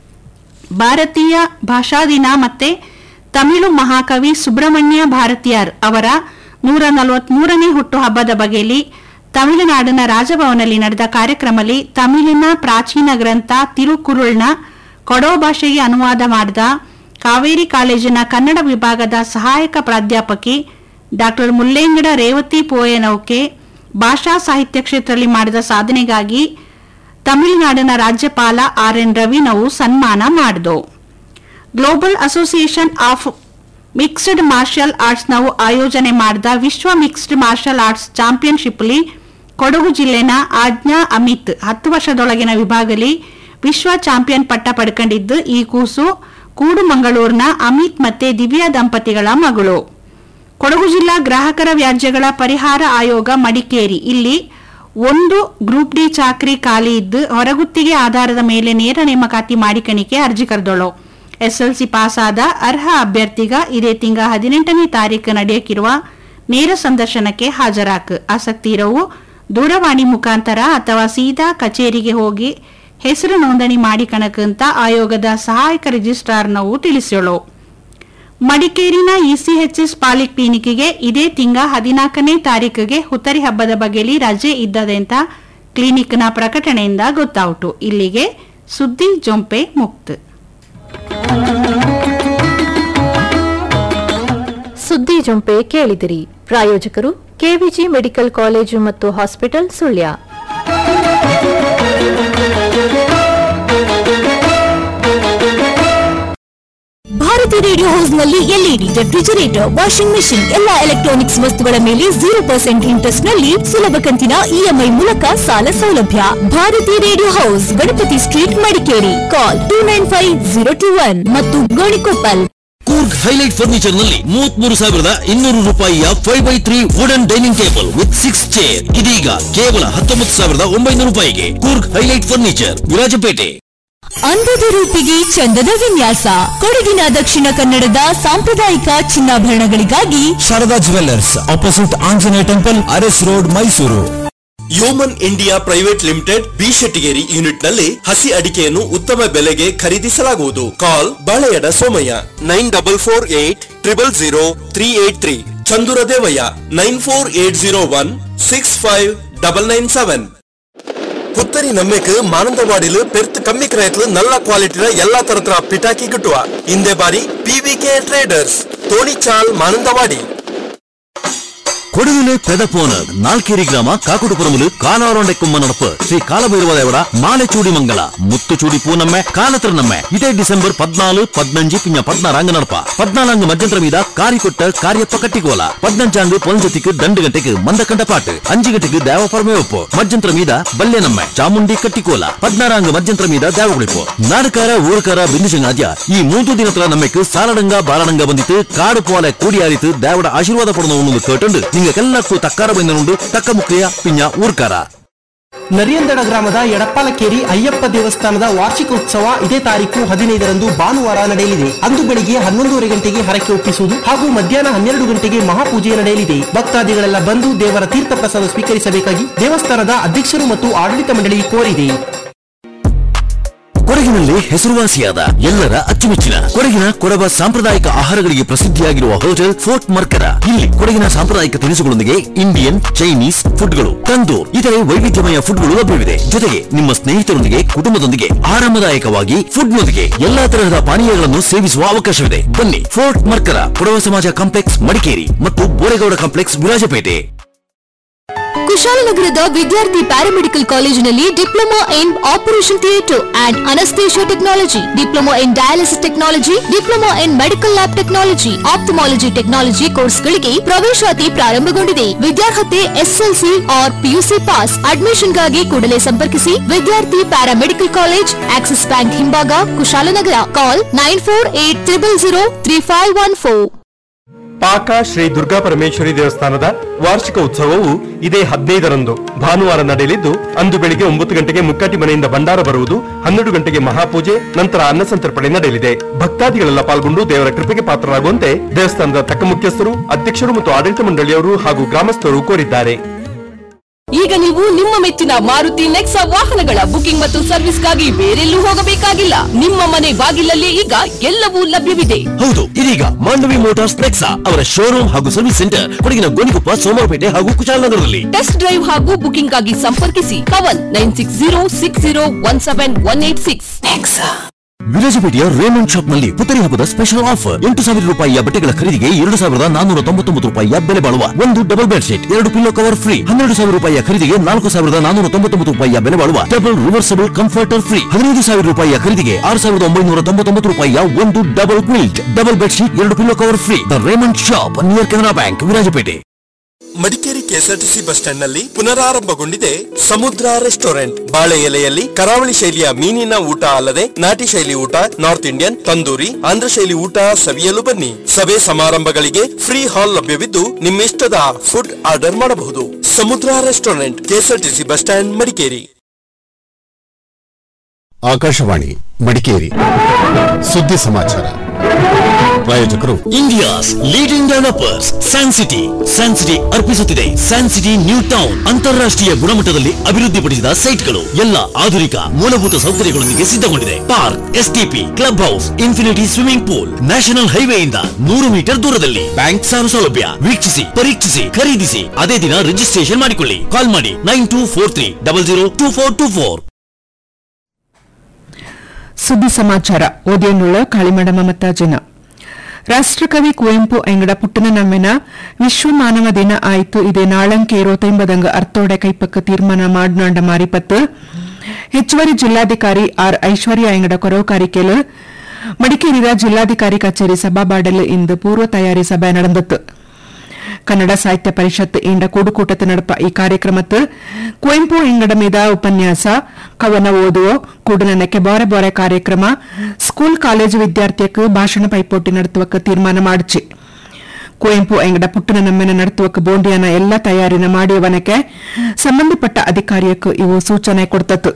ಭಾರತೀಯ ಭಾಷಾ ದಿನ ಮತ್ತೆ ತಮಿಳು ಮಹಾಕವಿ ಸುಬ್ರಹ್ಮಣ್ಯ ಭಾರತಿಯಾರ್ ಅವರ ನೂರ ನಲವತ್ಮೂರನೇ ಹುಟ್ಟುಹಬ್ಬದ ಬಗೆಯಲ್ಲಿ ತಮಿಳುನಾಡಿನ ರಾಜಭವನಲ್ಲಿ ನಡೆದ ಕಾರ್ಯಕ್ರಮದಲ್ಲಿ ತಮಿಳಿನ ಪ್ರಾಚೀನ ಗ್ರಂಥ ತಿರುಕುರುಳ್ನ ಕೊಡೋ ಭಾಷೆಗೆ ಅನುವಾದ ಮಾಡಿದ ಕಾವೇರಿ ಕಾಲೇಜಿನ ಕನ್ನಡ ವಿಭಾಗದ ಸಹಾಯಕ ಪ್ರಾಧ್ಯಾಪಕಿ ಡಾಕ್ಟರ್ ಮುಲ್ಲೇಂಗಡ ರೇವತಿ ಪೋಯನೌಕೆ ಭಾಷಾ ಸಾಹಿತ್ಯ ಕ್ಷೇತ್ರದಲ್ಲಿ ಮಾಡಿದ ಸಾಧನೆಗಾಗಿ ತಮಿಳುನಾಡಿನ ರಾಜ್ಯಪಾಲ ಆರ್ ಎನ್ ರವಿ ನಾವು ಸನ್ಮಾನ ಮಾಡಿದವು global association of mixed martial arts ನಾವು ಆಯೋಜನೆ ಮಾಡಿದ ವಿಶ್ವ ಮಿಕ್ಸ್ಡ್ ಮಾರ್ಷಲ್ ಆರ್ಟ್ಸ್ ಚಾಂಪಿಯನ್ಶಿಪ್ಲಿ ಕೊಡಗು ಜಿಲ್ಲೆನ ಆಜ್ಞಾ ಅಮಿತ್ ಹತ್ತು ವರ್ಷದೊಳಗಿನ ವಿಭಾಗದಲ್ಲಿ ವಿಶ್ವ ಚಾಂಪಿಯನ್ ಪಟ್ಟ ಪಡ್ಕೊಂಡಿದ್ದು ಈ ಕೂಸು ಕೂಡುಮಂಗಳೂರಿನ ಅಮಿತ್ ಮತ್ತೆ ದಿವ್ಯಾ ದಂಪತಿಗಳ ಮಗಳು ಕೊಡಗು ಜಿಲ್ಲಾ ಗ್ರಾಹಕರ ವ್ಯಾಜ್ಯಗಳ ಪರಿಹಾರ ಆಯೋಗ ಮಡಿಕೇರಿ ಇಲ್ಲಿ ಒಂದು ಗ್ರೂಪ್ ಡಿ ಚಾಕ್ರಿ ಖಾಲಿ ಇದ್ದು ಹೊರಗುತ್ತಿಗೆ ಆಧಾರದ ಮೇಲೆ ನೇರ ನೇಮಕಾತಿ ಮಾಡಿಕಣಿಕೆ ಅರ್ಜಿ ಕರೆದೋಳು ಎಸ್ಎಲ್ಸಿ ಪಾಸ್ ಆದ ಅರ್ಹ ಅಭ್ಯರ್ಥಿಗ ಇದೇ ತಿಂಗ ಹದಿನೆಂಟನೇ ತಾರೀಕು ನಡೆಯಕ್ಕಿರುವ ನೇರ ಸಂದರ್ಶನಕ್ಕೆ ಹಾಜರಾಕ್ ಆಸಕ್ತಿ ಇರೋವು ದೂರವಾಣಿ ಮುಖಾಂತರ ಅಥವಾ ಸೀದಾ ಕಚೇರಿಗೆ ಹೋಗಿ ಹೆಸರು ನೋಂದಣಿ ಮಾಡಿಕಣಕ್ಕಂತ ಆಯೋಗದ ಸಹಾಯಕ ರಿಜಿಸ್ಟ್ರಾರ್ನವು ತಿಳಿಸೋಳು ಮಡಿಕೇರಿನ ಇಸಿಎಚ್ಎಸ್ ಪಾಲಿಕ್ಲಿನಿಕ್ಗೆ ಇದೇ ತಿಂಗ ಹದಿನಾಲ್ಕನೇ ತಾರೀಕಿಗೆ ಹುತ್ತರಿ ಹಬ್ಬದ ಬಗೆಯಲ್ಲಿ ರಜೆ ಇದ್ದದೆ ಅಂತ ಕ್ಲಿನಿಕ್ನ ಪ್ರಕಟಣೆಯಿಂದ ಗೊತ್ತಾಯಿತು ಇಲ್ಲಿಗೆ ಸುದ್ದಿ ಜೊಂಪೆ ಮುಕ್ತ ಸುದ್ದಿ ಜೊಂಪೆ ಕೇಳಿದಿರಿ ಪ್ರಾಯೋಜಕರು ಕೆವಿಜಿ ಮೆಡಿಕಲ್ ಕಾಲೇಜು ಮತ್ತು hospital Sullia Bharathi radio house ನಲ್ಲಿ ಎಲ್ಇಡಿ ರೆಫ್ರಿಜರೇಟರ್ ವಾಷಿಂಗ್ ಮೆಷಿನ್ ಎಲ್ಲಾ ಎಲೆಕ್ಟ್ರಾನಿಕ್ಸ್ ವಸ್ತುಗಳ ಮೇಲೆ ಜೀರೋ ಪರ್ಸೆಂಟ್ ಇಂಟ್ರೆಸ್ಟ್ ನಲ್ಲಿ ಸುಲಭ ಕಂತಿನ ಇಎಂಐ ಮೂಲಕ ಸಾಲ ಸೌಲಭ್ಯ Bharathi radio house Ganapathi street Madikeri call two nine five zero two one ಮತ್ತು ಗೋಣಿಕೊಪ್ಪಲ್ ಕೂರ್ಗ್ ಹೈಲೈಟ್ ಫರ್ನಿಚರ್ ನಲ್ಲಿ ಮೂವತ್ಮೂರು ಸಾವಿರದ ಇನ್ನೂರು ರೂಪಾಯಿಯ five by three wooden dining table with six chair ಇದೀಗ ಕೇವಲ ಹತ್ತೊಂಬತ್ತು ಸಾವಿರದ ಒಂಬೈನೂರು ರೂಪಾಯಿಗೆ ಕೂರ್ಗ್ ಹೈಲೈಟ್ ಫರ್ನಿಚರ್ ವಿರಾಜಪೇಟೆ ಅಂದದ ರೂಪಿಗೆ ಚಂದದ ವಿನ್ಯಾಸ ಕೊಡಗಿನ ದಕ್ಷಿಣ ಕನ್ನಡದ ಸಾಂಪ್ರದಾಯಿಕ ಚಿನ್ನಾಭರಣಗಳಿಗಾಗಿ Sharada jewellers opposite Anjaneya temple Aras road Mysuru Yeoman India private limited B Shettigeri unit ನಲ್ಲಿ ಹಸಿ ಅಡಿಕೆಯನ್ನು ಉತ್ತಮ ಬೆಲೆಗೆ ಖರೀದಿಸಲಾಗುವುದು ಕಾಲ್ Baleyada Somaiah nine double four eight triple zero three eight three Chandura Devaiah nine four eight zero one six five double nine seven Puthari நம்மைக்கு மானந்தவாடியில் பெருத்து கம்மி கிரயத்துல நல்ல குவாலிட்டில எல்லா தரத்துல பிட்டாக்கி கிட்டுವ இந்த ಬಾರಿ ಪಿವಿಕೆ ಟ್ರೇಡರ್ಸ್ ತೋಣಿಚಾಲ್ ಮಾನಂದವಾಡಿ ಕೊಡಗಿಲೆ ಪೆದಪೋನರ್ ನಾಲ್ಕೇರಿ ಗ್ರಾಮ ಕಾಕುಟುಪುರములు కానారొండె కుమ్మ నడప శ్రీ కాలభైరవదేవడ మాలెచూడి మంగళ ముత్తుచూడి పూనమ్మె కాలత్రనమ్మె ఇదే డిసెంబర్ పద్నాలుగు పద్నంజి పిన్న పద్నారాంగ నడప పద్నాలాంగు మధ్యంతర మీద కారికొట్ట కార్యప్ప కట్టికోల పద్నంచాంగు పొలంజతికి దండు గంటೆಗೆ మందకంట పాటు అంజు గంటೆಗೆ దేవపరమే ఒప్పు మధ్యంతర మీద బల్లెనమ్మె చాముండి కట్టికోల పద్నారాంగు మధ్యంతర మీద దేవగుಳಿಪು ನಾಡಕಾರ ಊರಕಾರ ಬಿಂದುಜಂಗಾದ್ಯ ಈ ಮೂರು ದಿನತ್ರ ನಮ್ಮೆಕ್ ಸಾಲಡಂಗ ಬಾಲಡಂಗ ಬಂದಿತ್ತು ಕಾಡು ಪೋಲೆ ಕೂಡಿಯಾರಿತು ದೇವಡ ಆಶೀರ್ವಾದ ಪಡೆದ ಒಂದು ಕೇಟುಂಡು ನಿಂಗಕ್ಕೆಲ್ಲಕ್ಕೂ ತಕ್ಕಾರ ಬಂದನುಂಡು ತಕ್ಕ ಮುಕ್ರಿಯ ಪಿಂಜ ಊರ್ಕಾರ ನರಿಯಂದಡ ಗ್ರಾಮದ ಎಡಪ್ಪಾಲಕೇರಿ ಅಯ್ಯಪ್ಪ ದೇವಸ್ಥಾನದ ವಾರ್ಷಿಕ ಉತ್ಸವ ಇದೇ ತಾರೀಕು ಹದಿನೈದರಂದು ಭಾನುವಾರ ನಡೆಯಲಿದೆ ಅಂದು ಬೆಳಿಗ್ಗೆ ಹನ್ನೊಂದೂವರೆ ಗಂಟೆಗೆ ಹರಕೆ ಒಪ್ಪಿಸುವುದು ಹಾಗೂ ಮಧ್ಯಾಹ್ನ ಹನ್ನೆರಡು ಗಂಟೆಗೆ ಮಹಾಪೂಜೆ ನಡೆಯಲಿದೆ ಭಕ್ತಾದಿಗಳೆಲ್ಲ ಬಂದು ದೇವರ ತೀರ್ಥ ಪ್ರಸಾದ ಸ್ವೀಕರಿಸಬೇಕಾಗಿ ದೇವಸ್ಥಾನದ ಅಧ್ಯಕ್ಷರು ಮತ್ತು ಆಡಳಿತ ಮಂಡಳಿ ಕೋರಿದೆ ಕೊಡಗಿನಲ್ಲಿ ಹೆಸರುವಾಸಿಯಾದ ಎಲ್ಲರ ಅಚ್ಚುಮೆಚ್ಚಿನ ಕೊಡಗಿನ ಕೊಡವ ಸಾಂಪ್ರದಾಯಿಕ ಆಹಾರಗಳಿಗೆ ಪ್ರಸಿದ್ಧಿಯಾಗಿರುವ ಹೋಟೆಲ್ ಫೋರ್ಟ್ ಮರ್ಕರ ಇಲ್ಲಿ ಕೊಡಗಿನ ಸಾಂಪ್ರದಾಯಿಕ ತಿನಿಸುಗಳೊಂದಿಗೆ ಇಂಡಿಯನ್ ಚೈನೀಸ್ ಫುಡ್ಗಳು ತಂದೂರ್ ಇತರೆ ವೈವಿಧ್ಯಮಯ ಫುಡ್ಗಳು ಲಭ್ಯವಿದೆ ಜೊತೆಗೆ ನಿಮ್ಮ ಸ್ನೇಹಿತರೊಂದಿಗೆ ಕುಟುಂಬದೊಂದಿಗೆ ಆರಾಮದಾಯಕವಾಗಿ ಫುಡ್ನೊಂದಿಗೆ ಎಲ್ಲಾ ತರಹದ ಪಾನೀಯಗಳನ್ನು ಸೇವಿಸುವ ಅವಕಾಶವಿದೆ ಬನ್ನಿ ಫೋರ್ಟ್ ಮರ್ಕರ ಕೊಡವ ಸಮಾಜ ಕಾಂಪ್ಲೆಕ್ಸ್ ಮಡಿಕೇರಿ ಮತ್ತು ಬೋರೇಗೌಡ ಕಾಂಪ್ಲೆಕ್ಸ್ ವಿರಾಜಪೇಟೆ ಕುಶಾಲನಗರದ ವಿದ್ಯಾರ್ಥಿ ಪ್ಯಾರಾಮೆಡಿಕಲ್ ಕಾಲೇಜಿನಲ್ಲಿ diploma in operation theatre and anaesthesia technology diploma in dialysis technology diploma in medical lab technology ophthalmology technology ಕೋರ್ಸ್ಗಳಿಗೆ ಪ್ರವೇಶಾತಿ ಪ್ರಾರಂಭಗೊಂಡಿದೆ ವಿದ್ಯಾರ್ಹತೆ ಎಸ್ಎಲ್ಸಿ ಆರ್ ಪಿಯುಸಿ ಪಾಸ್ ಅಡ್ಮಿಷನ್ಗಾಗಿ ಕೂಡಲೇ ಸಂಪರ್ಕಿಸಿ Vidyarthi paramedical college Axis bank ಹಿಂಭಾಗ Kushalnagar call nine four eight triple zero three five one four ಪಾಕ ಶ್ರೀ ದುರ್ಗಾ ಪರಮೇಶ್ವರಿ ದೇವಸ್ಥಾನದ ವಾರ್ಷಿಕ ಉತ್ಸವವು ಇದೇ ಹದಿನೈದರಂದು ಭಾನುವಾರ ನಡೆಯಲಿದ್ದು ಅಂದು ಬೆಳಿಗ್ಗೆ ಒಂಬತ್ತು ಗಂಟೆಗೆ ಮುಕ್ಕಟ್ಟಿ ಮನೆಯಿಂದ ಭಂಡಾರ ಬರುವುದು ಹನ್ನೆರಡು ಗಂಟೆಗೆ ಮಹಾಪೂಜೆ ನಂತರ ಅನ್ನಸಂತರ್ಪಣೆ ನಡೆಯಲಿದೆ ಭಕ್ತಾದಿಗಳೆಲ್ಲ ಪಾಲ್ಗೊಂಡು ದೇವರ ಕೃಪೆಗೆ ಪಾತ್ರರಾಗುವಂತೆ ದೇವಸ್ಥಾನದ ತಕ್ಕ ಮುಖ್ಯಸ್ಥರು ಅಧ್ಯಕ್ಷರು ಮತ್ತು ಆಡಳಿತ ಮಂಡಳಿಯವರು ಹಾಗೂ ಗ್ರಾಮಸ್ಥರು ಕೋರಿದ್ದಾರೆ ಈಗ ನೀವು ನಿಮ್ಮ ಮೆಚ್ಚಿನ ಮಾರುತಿ ನೆಕ್ಸಾ ವಾಹನಗಳ ಬುಕಿಂಗ್ ಮತ್ತು ಸರ್ವಿಸ್ಗಾಗಿ ಬೇರೆಲ್ಲೂ ಹೋಗಬೇಕಾಗಿಲ್ಲ ನಿಮ್ಮ ಮನೆ ಬಾಗಿಲಲ್ಲಿ ಈಗ ಎಲ್ಲವೂ ಲಭ್ಯವಿದೆ ಹೌದು ಇದೀಗ ಮಾಂಡವಿ ಮೋಟಾರ್ಸ್ ನೆಕ್ಸಾ ಅವರ ಶೋರೂಮ್ ಹಾಗೂ ಸರ್ವಿಸ್ ಸೆಂಟರ್ ಕೊಡಗಿನ ಗೋಣಿಕೊಪ್ಪ ಸೋಮವಾರಪೇಟೆ ಹಾಗೂ ಕುಶಾಲನಗರದಲ್ಲಿ ಟೆಸ್ಟ್ ಡ್ರೈವ್ ಹಾಗೂ ಬುಕಿಂಗ್ ಆಗಿ ಸಂಪರ್ಕಿಸಿ Pavan nine six zero six zero one seven one eight six ವಿರಾಜಪೇಟೆಯ ರೇಮಂಡ್ ಶಾಪ್ ನಲ್ಲಿ ಪುತ್ತರಿ ಹಬ್ಬದ ಸ್ಪೆಷಲ್ ಆಫರ್ ಎಂಟು ಸಾವಿರ ರೂಪಾಯಿಯ ಬಟ್ಟೆಗಳ ಖರೀದಿಗೆ ಎರಡು ಸಾವಿರದ ನಾನೂರ ತೊಂಬತ್ತೊಂಬತ್ತು ರೂಪಾಯಿಯ ಬೆಲೆ ಬಾಳುವ ಒಂದು ಡಬಲ್ ಬೆಡ್ ಶೀಟ್ ಎರಡು ಪಿಲ್ಲೋ ಕವರ್ ಫ್ರೀ ಹನ್ನೆರಡು ಸಾವಿರ ರೂಪಾಯಿಯ ಖರೀದಿಗೆ ನಾಲ್ಕು ಸಾವಿರದ ನಾನೂರ ತೊಂಬತ್ತೊಂಬತ್ತು ರೂಪಾಯಿಯ ಬೆಲೆ ಬಾಳುವ ಡಬಲ್ ರಿವರ್ಸಬಲ್ ಕಂಫರ್ಟರ್ ಫ್ರೀ ಹದಿನೈದು ಸಾವಿರ ರೂಪಾಯಿಯ ಖರೀದಿಗೆ ಆರು ಸಾವಿರದ ಒಂಬೈನೂರ ತೊಂಬತ್ತೊಂಬತ್ತು ರೂಪಾಯಿಯ ಒಂದು double quilt double bed sheet ಎರಡು pillow cover free the Raymond shop near Canara bank Virajpet Madikeri KSRTC bus stand ನಲ್ಲಿ ಪುನರಾರಂಭಗೊಂಡಿದೆ ಸಮುದ್ರ ರೆಸ್ಟೋರೆಂಟ್ ಬಾಳೆ ಎಲೆಯಲ್ಲಿ ಕರಾವಳಿ ಶೈಲಿಯ ಮೀನಿನ ಊಟ ಅಲ್ಲದೆ ನಾಟಿ ಶೈಲಿ ಊಟ ನಾರ್ತ್ ಇಂಡಿಯನ್ ತಂದೂರಿ ಆಂಧ್ರ ಶೈಲಿ ಊಟ ಸವಿಯಲು ಬನ್ನಿ ಸಭೆ ಸಮಾರಂಭಗಳಿಗೆ ಫ್ರೀ ಹಾಲ್ ಲಭ್ಯವಿದ್ದು ನಿಮ್ಮಿಷ್ಟದ ಫುಡ್ ಆರ್ಡರ್ ಮಾಡಬಹುದು Samudra restaurant KSRTC bus stand Madikeri Akashvani Madikeri ಸುದ್ದಿ ಸಮಾಚಾರ ಪ್ರಾಯೋಜಕರು India's leading developers San City San City ಅರ್ಪಿಸುತ್ತಿದೆ ಸ್ಯಾನ್ ಸಿಟಿ ನ್ಯೂ ಟೌನ್ ಅಂತಾರಾಷ್ಟ್ರೀಯ ಗುಣಮಟ್ಟದಲ್ಲಿ ಅಭಿವೃದ್ಧಿಪಡಿಸಿದ ಸೈಟ್ಗಳು ಎಲ್ಲ ಆಧುನಿಕ ಮೂಲಭೂತ ಸೌಕರ್ಯಗಳೊಂದಿಗೆ ಸಿದ್ಧಗೊಂಡಿದೆ park STP club house infinity swimming pool national ಹೈವೇಯಿಂದ ನೂರು ಮೀಟರ್ ದೂರದಲ್ಲಿ ಬ್ಯಾಂಕ್ ಸಾಲ ಸೌಲಭ್ಯ ವೀಕ್ಷಿಸಿ ಪರೀಕ್ಷಿಸಿ ಖರೀದಿಸಿ ಅದೇ ದಿನ ರಿಜಿಸ್ಟ್ರೇಷನ್ ಮಾಡಿಕೊಳ್ಳಿ ಕಾಲ್ ಮಾಡಿ nine two four three double zero two four two four ಸುದ್ದಿ ಸಮಾಚಾರ ಓದಿಯನ್ನುಳ್ಳ ಕಾಳಿಮಡ ಮಮತಾಜನ ರಾಷ್ಟ್ರಕವಿ ಕುವೆಂಪು ಎಂಗಡ ಪುಟ್ಟನ ನಮ್ಮೆನ ವಿಶ್ವ ಮಾನವ ದಿನ ಆಯಿತು ಇದೇ ನಾಳಂಕೆ ಇರುವತ್ತೊಂಬದಂಗ ಅರ್ತೋಡೆ ಕೈಪಕ್ಕ ತೀರ್ಮಾನ ಮಾಡ್ನಾಂಡ ಮಾರಿಪತ್ತು ಹೆಚ್ಚುವರಿ ಜಿಲ್ಲಾಧಿಕಾರಿ ಆರ್ ಐಶ್ವರ್ಯ ಎಂಗಡ ಕೊರವು ಕಾರಿಕೆಲು ಮಡಿಕೇರಿಯ ಜಿಲ್ಲಾಧಿಕಾರಿ ಕಚೇರಿ ಸಭಾಬಾಡಲು ಇಂದು ಪೂರ್ವ ತಯಾರಿ ಸಭೆ ನಡೆದಿತ್ತು ಕನ್ನಡ ಸಾಹಿತ್ಯ ಪರಿಷತ್ ಇಂಡ ಕೂಡುಕೂಟದ ನಡಪ ಈ ಕಾರ್ಯಕ್ರಮತ್ತು ಕುವೆಂಪು ಇಂಗಡ ಮೀದ ಉಪನ್ಯಾಸ ಕವನ ಓದುವ ಕೂಡನಕ್ಕೆ ಬಾರೆ ಬಾರೆ ಕಾರ್ಯಕ್ರಮ ಸ್ಕೂಲ್ ಕಾಲೇಜು ವಿದ್ಯಾರ್ಥಿಯಕ್ಕೆ ಭಾಷಣ ಪೈಪೋಟಿ ನಡೆಸುವಕ್ಕೆ ತೀರ್ಮಾನ ಮಾಡಿಚಿ ಕುವೆಂಪು ಎಂಗಡ ಪುಟ್ಟನ ನಮ್ಮೆನ ನಡೆಸುವಕ್ಕೆ ಬೋಂಡಿಯನ ಎಲ್ಲ ತಯಾರಿನ ಮಾಡಿಯವನಕ್ಕೆ ಸಂಬಂಧಪಟ್ಟ ಅಧಿಕಾರಿಯಕ್ಕೆ ಇವು ಸೂಚನೆ ಕೊಡ್ತತ್ತು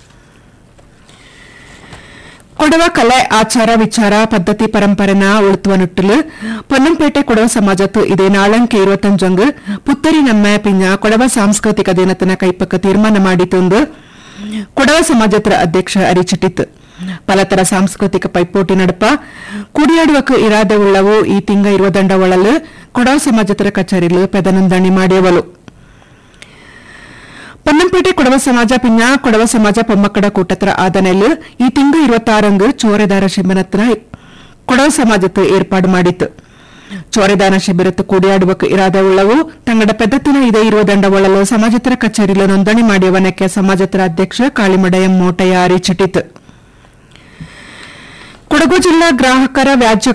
ಕೊಡವ ಕಲೆ ಆಚಾರ ವಿಚಾರ ಪದ್ಧತಿ ಪರಂಪರೆನ ಉಳುತ್ತುವ ನಿಟ್ಟಿಲು ಪೊನ್ನಂಪೇಟೆ ಕೊಡವ ಸಮಾಜತ್ತು ಇದೇ ನಾಳಂಕೆ ഇരുപത്തഞ്ചಂಗ್ ಪುತ್ತರಿ ನಮ್ಮ ಪಿಂಜ ಕೊಡವ ಸಾಂಸ್ಕೃತಿಕ ದಿನತನ ಕೈಪಕ್ಕ ತೀರ್ಮಾನ ಮಾಡಿತೊಂದು ಕೊಡವ ಸಮಾಜತ್ರ ಅಧ್ಯಕ್ಷ ಅರಿಚಿಟ್ಟಿತ್ತು ಪಲತರ ಸಾಂಸ್ಕೃತಿಕ ಪೈಪೋಟಿ ನಡಪ ಕುಡಿಯಾಡುವಕ್ಕೆ ಇರಾದೆ ಉಳ್ಳವು ಈ ತಿಂಗ ಇರುವ ದಂಡ ಒಳಲು ಕೊಡವ ಸಮಾಜತ್ರ ಕಚೇರಿಲು ಪೆದನೊಂದಣಿ ಮಾಡಿಯವಲು ಪೊನ್ನಂಪೇಟೆ ಕೊಡವ ಸಮಾಜ ಪಿಂಜ ಕೊಡವ ಸಮಾಜ ಪೊಮ್ಮಕ್ಕಡ ಕೂಟತ್ರ ಆದನೆಲ್ ಈ ತಿಂಗಳು ഇരുപത്താറಂಗ್ ಚೋರೆದಾರ ಶಿಬಿರತ್ರ ಕೊಡವ ಸಮಾಜತ್ತು ಏರ್ಪಾಡು ಮಾಡಿತ್ತು ಚೋರೆದಾನ ಶಿಬಿರತ್ತು ಕೂಡಿಯಾಡುವಕ್ಕೆ ಇರಾದ ಉಳ್ಳವು ತಂಗಡ ಪೆದ್ದತ್ತಿನ ಇದೇ ಇರುವ ದಂಡವೊಳ್ಳಲು ಸಮಾಜತ್ರ ಕಚೇರಿಲು ನೋಂದಣಿ ಮಾಡಿಯವನಕ್ಕೆ ಸಮಾಜತ್ರ ಅಧ್ಯಕ್ಷ ಕಾಳಿಮಡಯ ಮೋಟಯ್ಯ ಅರಿಚಿಟ್ಟಿತು ಕೊಡಗು ಜಿಲ್ಲಾ ಗ್ರಾಹಕರ ವ್ಯಾಜ್ಯ